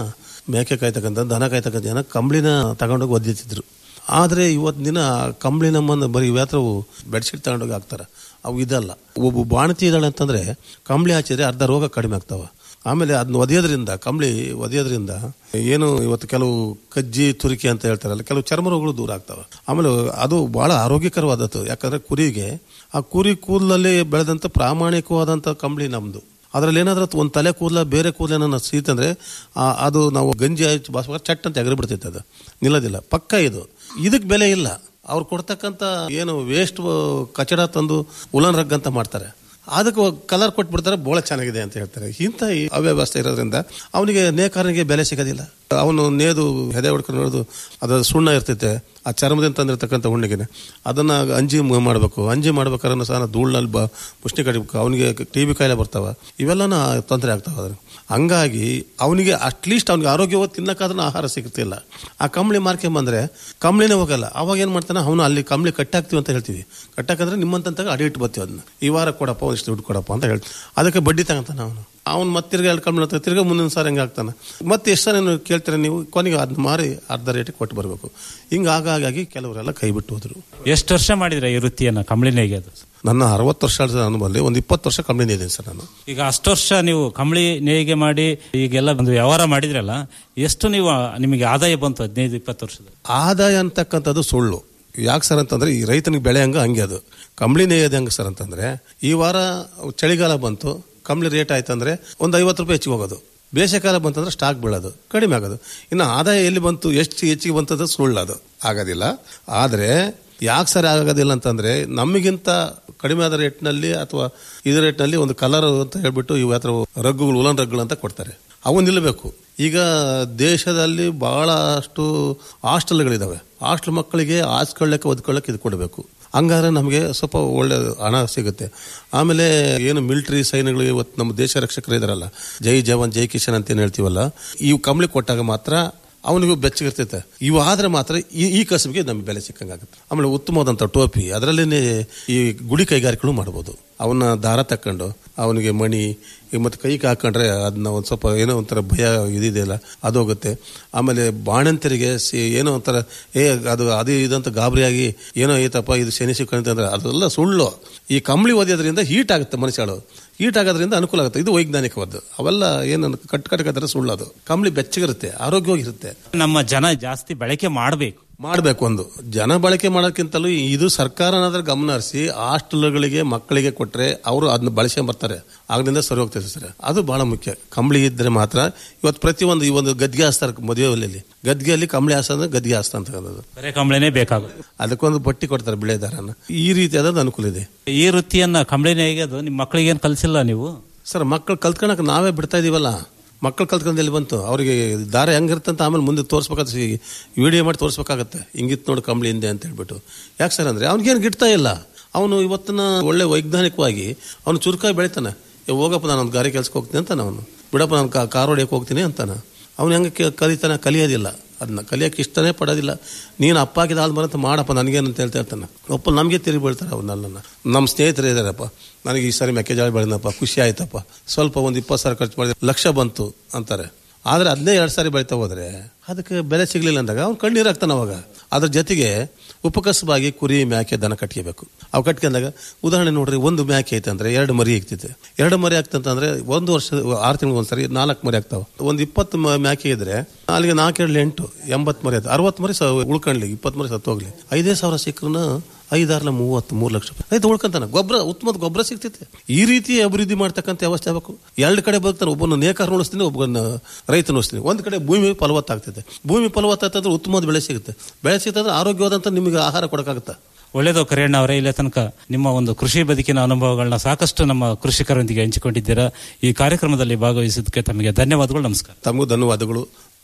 A: ಮೇಕೆ ಕಾಯ್ತಕ್ಕಂಥ ದನ ಕಾಯ್ತಕ್ಕಂಥ ಜನ ಕಂಬಳಿನ ತಗೊಂಡೋಗಿ ಒದ್ದಿತ್ತಿದ್ರು ಆದರೆ ಇವತ್ತಿನ ದಿನ ಕಂಬಳಿ ನಮ್ಮನ್ನು ಬರೀ ವ್ಯಾತ್ರವು ಬೆಡ್ಶೀಟ್ ತಗೊಂಡೋಗಿ ಹಾಕ್ತಾರೆ ಅವು ಇದಲ್ಲ ಒಬ್ಬ ಬಾಣತಿ ಇದ್ದಾಳೆ ಅಂತಂದ್ರೆ ಕಂಬಳಿ ಹಾಚಿದ್ರೆ ಅರ್ಧ ರೋಗ ಕಡಿಮೆ ಆಗ್ತಾವ ಆಮೇಲೆ ಅದನ್ನ ಒದೆಯೋದ್ರಿಂದ ಕಂಬಳಿ ಒದೆಯೋದ್ರಿಂದ ಏನು ಇವತ್ತು ಕೆಲವು ಕಜ್ಜಿ ತುರಿಕೆ ಅಂತ ಹೇಳ್ತಾರಲ್ಲ ಕೆಲವು ಚರ್ಮ ರೋಗಗಳು ದೂರ ಆಗ್ತಾವೆ ಆಮೇಲೆ ಅದು ಬಹಳ ಆರೋಗ್ಯಕರವಾದದ್ದು ಯಾಕಂದ್ರೆ ಕುರಿಗೆ ಆ ಕುರಿ ಕೂದಲಲ್ಲಿ ಬೆಳೆದಂತ ಪ್ರಾಮಾಣಿಕವಾದಂತ ಕಂಬಳಿ ನಮ್ದು ಅದ್ರಲ್ಲಿ ಏನಾದ್ರೂ ಒಂದು ತಲೆ ಕೂದಲ ಬೇರೆ ಕೂದಲೇನ ಸೀತಂದ್ರೆ ಆ, ಅದು ನಾವು ಗಂಜಿ ಹಚ್ಚಿ ಬಾಸ್ವಾಗ ಚಟ್ ಅಂತ ಎಗರಿ ಬಿಡ್ತೈತೆ ಅದು ನಿಲ್ಲೋದಿಲ್ಲ ಪಕ್ಕ ಇದು ಇದಕ್ಕೆ ಬೆಲೆ ಇಲ್ಲ ಅವ್ರು ಕೊಡ್ತಕ್ಕಂಥ ಏನು ವೇಸ್ಟ್ ಕಚಡ ತಂದು ಉಲನ್ ರಗ್ ಅಂತ ಮಾಡ್ತಾರೆ ಅದಕ್ಕೆ ಕಲರ್ ಕೊಟ್ಬಿಡ್ತಾರೆ ಬೋಳ ಚೆನ್ನಾಗಿದೆ ಅಂತ ಹೇಳ್ತಾರೆ ಇಂಥ ಈ ಅವ್ಯವಸ್ಥೆ ಇರೋದ್ರಿಂದ ಅವನಿಗೆ ನೇಕಾರನಿಗೆ ಬೆಲೆ ಸಿಗೋದಿಲ್ಲ ಅವನು ನೇದು ಹೆದೆ ಹೊಡ್ಕೊಂಡು ನೋಡೋದು ಅದು ಸುಣ್ಣ ಇರ್ತೈತೆ ಆ ಚರ್ಮದಿಂದ ತಂದಿರತಕ್ಕಂಥ ಹುಣ್ಣಿಗೆನೆ ಅದನ್ನ ಅಂಜಿ ಮ- ಮಾಡ್ಬೇಕು ಅಂಜಿ ಮಾಡ್ಬೇಕಾದ್ರೆ ಸಹ ಧೂಳ್ನಲ್ಲಿ ಬ ಮುಷ್ಟಿ ಕಡಿಬೇಕು ಅವನಿಗೆ ಟಿ ಬಿ ಕಾಯಿಲೆ ಬರ್ತಾವ ಇವೆಲ್ಲನ ತೊಂದರೆ ಆಗ್ತಾವ ಅದ್ರ ಹಂಗಾಗಿ ಅವನಿಗೆ ಅಟ್ಲೀಸ್ಟ್ ಅವ್ನಿಗೆ ಆರೋಗ್ಯವಾಗಿ ತಿನ್ನಕ್ಕಾದ್ರೂ ಆಹಾರ ಸಿಗ್ತಿಲ್ಲ ಆ ಕಂಬಳಿ ಮಾರ್ಕೊಂಬಂದ್ರೆ ಕಂಬಳಿನೇ ಹೋಗಲ್ಲ ಅವಾಗ ಏನ್ ಮಾಡ್ತಾನೆ ಅವನು ಅಲ್ಲಿ ಕಂಬಳಿ ಕಟ್ಟಾಕ್ತಿವಿ ಅಂತ ಹೇಳ್ತೀವಿ ಕಟ್ಟಾಕಂದ್ರೆ ನಿಮ್ಮಂತಾಗ ಅಡಿ ಇಟ್ಟು ಬರ್ತೀವಿ ಅದನ್ನ ಈ ವಾರ ಕೊಡಪ್ಪ ಒಂದಿಷ್ಟು ದುಡ್ಡು ಕೊಡಪ್ಪ ಅಂತ ಹೇಳ್ತೀವಿ ಅದಕ್ಕೆ ಬಡ್ಡಿ ತಗೊಂತಾನೆ ಅವನು ಅವ್ನು ಮತ್ತೆ ತಿರ್ಗಾ ಎರಡು ಕಂಬಳಿ ಹತ್ರ ತಿರ್ಗಾ ಮುಂದಿನ ಸಾರಿ ಹೆಂಗೆ ಆಗ್ತಾನೆ ಮತ್ತೆ ಎಷ್ಟು ಸಲ ನೀವು ಕೇಳ್ತೀರ ನೀವು ಕೊನೆಗೆ ಅದನ್ನ ಮಾರಿ ಅರ್ಧ ರೇಟಿಗೆ ಕೊಟ್ಟು ಬರಬೇಕು ಹಿಂಗೆ ಆಗಾಗಿ ಕೆಲವರೆಲ್ಲ ಕೈ ಬಿಟ್ಟು ಹೋದ್ರು
D: ಎಷ್ಟು ವರ್ಷ ಮಾಡಿದ್ರೆ ಈ ವೃತ್ತಿಯನ್ನ ಕಂಬಳಿ ನೇಯ್ಗೆದು
A: ನನ್ನ ಅರವತ್ತು ವರ್ಷ ಅನುಭವದಲ್ಲಿ ಒಂದು ಇಪ್ಪತ್ತು ವರ್ಷ ಕಂಬಳಿ ಇದ್ದೀನಿ ಸರ್ ನಾನು
D: ಈಗ ಅಷ್ಟು ವರ್ಷ ನೀವು ಕಂಬಳಿ ನೇಯ್ಗೆ ಮಾಡಿ ಈಗೆಲ್ಲ ಒಂದು ವ್ಯವಹಾರ ಮಾಡಿದ್ರಲ್ಲ ಎಷ್ಟು ನೀವು ನಿಮಗೆ ಆದಾಯ ಬಂತು ಹದಿನೈದು ಇಪ್ಪತ್ತು ವರ್ಷದ
A: ಆದಾಯ ಅಂತಕ್ಕಂಥದ್ದು ಸುಳ್ಳು ಯಾಕೆ ಸರ್ ಅಂತಂದ್ರೆ ಈ ರೈತನಿಗೆ ಬೆಳೆ ಹಂಗ ಹಂಗೆ ಅದು ಕಂಬಳಿ ನೇಯೋದು ಹೆಂಗೆ ಸರ್ ಅಂತಂದ್ರೆ ಈ ವಾರ ಚಳಿಗಾಲ ಬಂತು ಕಂಬಳಿ ರೇಟ್ ಆಯ್ತಂದ್ರೆ ಒಂದು ಐವತ್ತು ರೂಪಾಯಿ ಹೆಚ್ಚಿಗೆ ಹೋಗೋದು ಬೇಸಿಗೆಕಾಲ ಬಂತಂದ್ರೆ ಸ್ಟಾಕ್ ಬೀಳೋದು ಕಡಿಮೆ ಆಗೋದು ಇನ್ನು ಆದಾಯ ಎಲ್ಲಿ ಬಂತು ಎಷ್ಟು ಹೆಚ್ಚಿಗೆ ಬಂತದ್ದು ಸುಳ್ಳು ಅದು ಆಗೋದಿಲ್ಲ ಆದರೆ ಯಾಕೆ ಸರಿ ಆಗೋದಿಲ್ಲ ಅಂತಂದ್ರೆ ನಮಗಿಂತ ಕಡಿಮೆ ಆದ ರೇಟ್ನಲ್ಲಿ ಅಥವಾ ಇದೇ ರೇಟ್ನಲ್ಲಿ ಒಂದು ಕಲರ್ ಅಂತ ಹೇಳ್ಬಿಟ್ಟು ಇವು ಹತ್ರ ರಗ್ಗುಗಳು ಉಲನ್ ರಗ್ಗುಗಳು ಅಂತ ಕೊಡ್ತಾರೆ ಅವು ನಿಲ್ಲಬೇಕು ಈಗ ದೇಶದಲ್ಲಿ ಬಹಳಷ್ಟು ಹಾಸ್ಟೆಲ್ಗಳಿದಾವೆ ಹಾಸ್ಟೆಲ್ ಮಕ್ಕಳಿಗೆ ಆಸ್ಕೊಳ್ಳಕ್ಕೆ ಒದ್ಕೊಳ್ಳಕ್ಕೆ ಇದು ಕೊಡಬೇಕು ಹಂಗಾದ್ರೆ ನಮಗೆ ಸ್ವಲ್ಪ ಒಳ್ಳೆ ಹಣ ಸಿಗುತ್ತೆ ಆಮೇಲೆ ಏನು ಮಿಲಿಟರಿ ಸೈನ್ಯಗಳಿಗೆ ಇವತ್ತು ನಮ್ಮ ದೇಶ ರಕ್ಷಕರು ಇದಾರಲ್ಲ ಜೈ ಜವಾನ್ ಜೈ ಕಿಶನ್ ಅಂತ ಏನು ಹೇಳ್ತೀವಲ್ಲ ಈ ಕಂಬಳಿ ಕೊಟ್ಟಾಗ ಮಾತ್ರ ಅವನಿಗೂ ಬೆಚ್ಚಗಿರ್ತೈತೆ ಇವು ಆದ್ರೆ ಮಾತ್ರ ಈ ಈ ಕಸಬಿಗೆ ನಮ್ಗೆ ಬೆಲೆ ಸಿಕ್ಕಂಗಾಗುತ್ತೆ ಆಮೇಲೆ ಉತ್ತಮವಾದಂಥ ಟೋಪಿ ಅದರಲ್ಲೇ ಈ ಗುಡಿ ಕೈಗಾರಿಕೆಗಳು ಮಾಡ್ಬೋದು ಅವನ್ನ ದಾರ ತಕ್ಕೊಂಡು ಅವನಿಗೆ ಮಣಿ ಈ ಮತ್ತೆ ಕೈಗೆ ಹಾಕೊಂಡ್ರೆ ಅದನ್ನ ಒಂದು ಸ್ವಲ್ಪ ಏನೋ ಒಂಥರ ಭಯ ಇದಿದೆಯಲ್ಲ ಅದು ಹೋಗುತ್ತೆ ಆಮೇಲೆ ಬಾಣಂತರಿಗೆ ಸಿ- ಏನೋ ಒಂಥರ ಏ ಅದು ಅದು ಇದಂತ ಗಾಬರಿಯಾಗಿ ಏನೋ ಐತಪ್ಪ ಇದು ಶನಿ ಸಿಕ್ಕಂತ ಅಂದ್ರೆ ಅದೆಲ್ಲ ಸುಳ್ಳು ಈ ಕಂಬಳಿ ಓದೋದ್ರಿಂದ ಹೀಟ್ ಆಗುತ್ತೆ ಮನುಷ್ಯಳು ಹೀಟ್ ಆಗೋದ್ರಿಂದ ಅನುಕೂಲ ಆಗುತ್ತೆ ಇದು ವೈಜ್ಞಾನಿಕವಾದ್ದು ಅವೆಲ್ಲ ಏನು ಕಟ್ ಕಟ್ಕದ್ರೆ ಸುಳ್ಳು ಅದು ಕಂಬಳಿ ಬೆಚ್ಚಗಿರುತ್ತೆ ಆರೋಗ್ಯವಾಗಿರುತ್ತೆ
D: ನಮ್ಮ ಜನ ಜಾಸ್ತಿ ಬಳಕೆ ಮಾಡಬೇಕು
A: ಮಾಡಬೇಕು ಒಂದು ಜನ ಬಳಕೆ ಮಾಡೋಕ್ಕಿಂತಲೂ ಇದು ಸರ್ಕಾರನಾದ್ರೆ ಗಮನ ಹರಿಸಿ ಹಾಸ್ಟೆಲ್ಗಳಿಗೆ ಮಕ್ಕಳಿಗೆ ಕೊಟ್ರೆ ಅವರು ಅದನ್ನ ಬಳಸ್ಕೊಂಡ್ ಬರ್ತಾರೆ ಆಗದಿಂದ ಸರಿ ಹೋಗ್ತದೆ ಸರ್ ಅದು ಬಹಳ ಮುಖ್ಯ ಕಂಬಳಿ ಇದ್ರೆ ಮಾತ್ರ ಇವತ್ತು ಪ್ರತಿಯೊಂದು ಈ ಒಂದು ಗದ್ಗೆ ಹಾಸ್ತಾರೆ ಮದುವೆಯಲ್ಲಿ ಗದ್ಗೆಯಲ್ಲಿ ಕಂಬಳಿ ಹಾಸ ಅಂದ್ರೆ ಗದ್ಗೆ ಹಾಸ್ತ ಅಂತ ಹೇಳೋದು
D: ಬರೇ ಕಂಬಳಿನೇ ಬೇಕಾಗುತ್ತೆ
A: ಅದಕ್ಕೊಂದು ಬಟ್ಟಿ ಕೊಡ್ತಾರೆ ಬಿಳೆ ದಾರನ ಈ ರೀತಿಯಾದ ಅನುಕೂಲ ಇದೆ
D: ಈ ವೃತ್ತಿಯನ್ನ ಕಂಬಳಿ ನೇಯ್ಗೆದು ನಿಮ್ಮ ಮಕ್ಕಳಿಗೆ ಏನು ಕಲಿಸಿಲ್ಲ ನೀವು
A: ಸರ್ ಮಕ್ಕಳು ಕಲ್ತ್ಕೊಳಕ್ ನಾವೇ ಬಿಡ್ತಾ ಇದೀವಲ್ಲ ಮಕ್ಕಳು ಕಲ್ತ್ಕೊಂಡು ಎಲ್ಲಿ ಬಂತು ಅವರಿಗೆ ದಾರ ಹೆಂಗಿರ್ತಂತ ಆಮೇಲೆ ಮುಂದೆ ತೋರಿಸ್ಬೇಕಾದ್ರೆ ವಿಡಿಯೋ ಮಾಡಿ ತೋರಿಸ್ಬೇಕಾಗತ್ತೆ ಹಿಂಗಿತ್ತು ನೋಡಿ ಕಂಬಳಿ ಹಿಂದೆ ಅಂತ ಹೇಳ್ಬಿಟ್ಟು ಯಾಕೆ ಸರ್ ಅಂದ್ರೆ ಅವ್ನಿಗೇನು ಗಿಡ್ತಾ ಇಲ್ಲ ಅವನು ಇವತ್ತಿನ ಒಳ್ಳೆ ವೈಜ್ಞಾನಿಕವಾಗಿ ಅವನು ಚುರುಕಾಗಿ ಬೆಳಿತಾನೆ ಏ, ಹೋಗಪ್ಪ ನಾನು ಒಂದು ಗಾರಿ ಕೆಲ್ಸಕ್ಕೆ ಹೋಗ್ತೀನಿ ಅಂತಾನೆ ಅವನು ಬಿಡಪ್ಪ ನಾನು ಕಾರ್ ಹೊಡಿಯಕ್ಕೆ ಹೋಗ್ತೀನಿ ಅಂತಾನೆ ಅವನು ಹೆಂಗೆ ಕೆ- ಕಲಿತಾನೆ ಕಲಿಯೋದಿಲ್ಲ ಅದನ್ನ ಕಲಿಯಕ್ಕೆ ಇಷ್ಟನೇ ಪಡೋದಿಲ್ಲ ನೀನು ಅಪ್ಪ ಹಾಕಿದ ಹಾಲು ಬರಂತ ಮಾಡಪ್ಪ ನನಗೇನು ಅಂತ ಹೇಳ್ತಾ ಇರ್ತಾನೆ ಒಪ್ಪ ನಮಗೆ ತಿರುಗಿ ಬೀಳ್ತಾರೆ ಅವನ್ನೆಲ್ಲ ನಮ್ಮ ಸ್ನೇಹಿತರು ಇದ್ದಾರಪ್ಪ ನನಗೆ ಈ ಸಾರಿ ಮೆಕ್ಕೆಜೋಳ ಬೆಳೆದಪ್ಪ ಖುಷಿ ಆಯ್ತಪ್ಪ ಸ್ವಲ್ಪ ಒಂದು ಇಪ್ಪತ್ತು ಸಾವಿರ ಖರ್ಚು ಮಾಡಿದ್ರೆ ಲಕ್ಷ ಬಂತು ಅಂತಾರೆ ಆದರೆ ಅದನ್ನೇ ಎರಡು ಸಾರಿ ಬೆಳಿತಾ ಹೋದ್ರೆ ಅದಕ್ಕೆ ಬೆಲೆ ಸಿಗ್ಲಿಲ್ಲ ಅಂದಾಗ ಅವ್ನು ಕಣ್ಣೀರು ಹಾಕ್ತಾನೆ ಅವಾಗ ಅದ್ರ ಜೊತೆಗೆ ಉಪಕಸಬಾಗಿ ಕುರಿ ಮೇಕೆ ದನ ಕಟ್ಕೋಬೇಕು ಅವು ಕಟ್ಕೊಂಡಾಗ ಉದಾಹರಣೆ ನೋಡ್ರಿ ಒಂದು ಮೇಕೆ ಐತೆ ಅಂದ್ರೆ ಎರಡು ಮರಿ ಆಗ್ತೈತೆ ಎರಡು ಮರಿ ಆಗ್ತಂತಂದ್ರೆ ಒಂದು ವರ್ಷ ಆರು ತಿಂಗಳು ಒಂದ್ಸರಿ ನಾಲ್ಕು ಮರಿ ಆಗ್ತಾವ ಒಂದು ಇಪ್ಪತ್ತು ಮ- ಮೇಕೆ ಇದ್ರೆ ಅಲ್ಲಿಗೆ ನಾಲ್ಕೆರಡು ಎಂಟು ಎಂಬತ್ತು ಮರಿ ಆಯ್ತು ಅರವತ್ತು ಮರಿ ಸ ಉಳ್ಕೊಂಡ್ಲಿ ಇಪ್ಪತ್ತು ಮರಿ ಸತ್ತು ಹೋಗ್ಲಿ ಐದೇ ಸಾವಿರ ಸಿಕ್ಕರೂ ಐದಾರ್ಲ ಮೂವತ್ತು ಮೂರು ಲಕ್ಷ ರೂಪಾಯಿ ಆಯ್ತು ಉಳ್ಕೊಂತಾನೆ ಗೊಬ್ಬರ ಉತ್ತಮದ ಗೊಬ್ಬರ ಸಿಗ್ತೈತೆ ಈ ರೀತಿ ಅಭಿವೃದ್ಧಿ ಮಾಡ್ತಕ್ಕಂಥ ವ್ಯವಸ್ಥೆ ಆಗಬೇಕು ಎರಡು ಕಡೆ ಬದುಕ್ತಾನೆ ಒಬ್ಬನ ನೇಕಾರ ಉಳಿಸ್ತೀನಿ ಒಬ್ಬನ ರೈತ ಉಳಿಸ್ತೀನಿ ಒಂದು ಕಡೆ ಭೂಮಿ ಫಲವತ್ತಾಗ್ತೈತೆ ಭೂಮಿ ಫಲವತ್ತಾಗ್ತಂದ್ರೆ ಉತ್ತಮವಾದ ಬೆಳೆ ಸಿಗುತ್ತೆ ಬೆಳೆ ಸಿಗ್ತಂದ್ರೆ ಆರೋಗ್ಯವಾದಂಥ ನಿಮಗೆ ಆಹಾರ ಕೊಡೋಕ್ಕಾಗುತ್ತೆ
D: ಒಳ್ಳೇದು ಕರಿಯಣ್ಣ ಅವರೇ ಇಲ್ಲೇ ತನಕ ನಿಮ್ಮ ಒಂದು ಕೃಷಿ ಬದುಕಿನ ಅನುಭವಗಳನ್ನ ಸಾಕಷ್ಟು ನಮ್ಮ ಕೃಷಿಕರೊಂದಿಗೆ ಹಂಚಿಕೊಂಡಿದ್ದೀರಾ ಈ ಕಾರ್ಯಕ್ರಮದಲ್ಲಿ ಭಾಗವಹಿಸಿದ್ದಕ್ಕೆ ತಮಗೆ ಧನ್ಯವಾದಗಳು ನಮಸ್ಕಾರ
A: ತಮಗೂ ಧನ್ಯವಾದಗಳು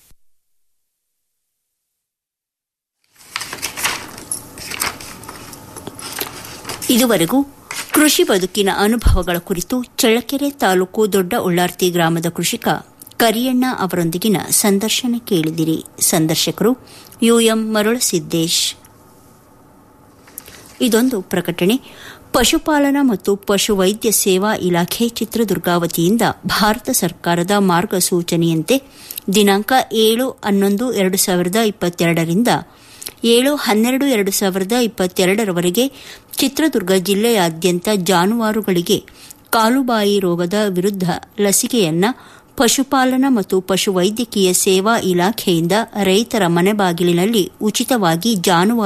K: ಇದುವರೆಗೂ ಕೃಷಿ ಬದುಕಿನ ಅನುಭವಗಳ ಕುರಿತು ಚಳ್ಳಕೆರೆ ತಾಲೂಕು ದೊಡ್ಡ ಉಳ್ಳಾರ್ತಿ ಗ್ರಾಮದ ಕೃಷಿಕ ಕರಿಯಣ್ಣ ಅವರೊಂದಿಗಿನ ಸಂದರ್ಶನ ಕೇಳಿದಿರಿ ಸಂದರ್ಶಕರು ಯುಎಂ ಮರುಳಸಿದ್ದೇಶ್ ಇದೊಂದು ಪ್ರಕಟಣೆ ಪಶುಪಾಲನಾ ಮತ್ತು ಪಶುವೈದ್ಯ ಸೇವಾ ಇಲಾಖೆ ಚಿತ್ರದುರ್ಗ ವತಿಯಿಂದ ಭಾರತ ಸರ್ಕಾರದ ಮಾರ್ಗಸೂಚನೆಯಂತೆ ದಿನಾಂಕ ಏಳು ಹನ್ನೊಂದು ಎರಡು ಸಾವಿರದ ಇಪ್ಪತ್ತೆರಡರಿಂದ ಏಳು ಹನ್ನೆರಡು ಎರಡು ಸಾವಿರದ ಇಪ್ಪತ್ತೆರಡರವರೆಗೆ ಚಿತ್ರದುರ್ಗ ಜಿಲ್ಲೆಯಾದ್ಯಂತ ಜಾನುವಾರುಗಳಿಗೆ ಕಾಲುಬಾಯಿ ರೋಗದ ವಿರುದ್ಧ ಲಸಿಕೆಯನ್ನ ಪಶುಪಾಲನಾ ಮತ್ತು ಪಶುವೈದ್ಯಕೀಯ ಸೇವಾ ಇಲಾಖೆಯಿಂದ ರೈತರ ಮನೆ ಬಾಗಿಲಿನಲ್ಲಿ ಉಚಿತವಾಗಿ ಜಾನುವಾರು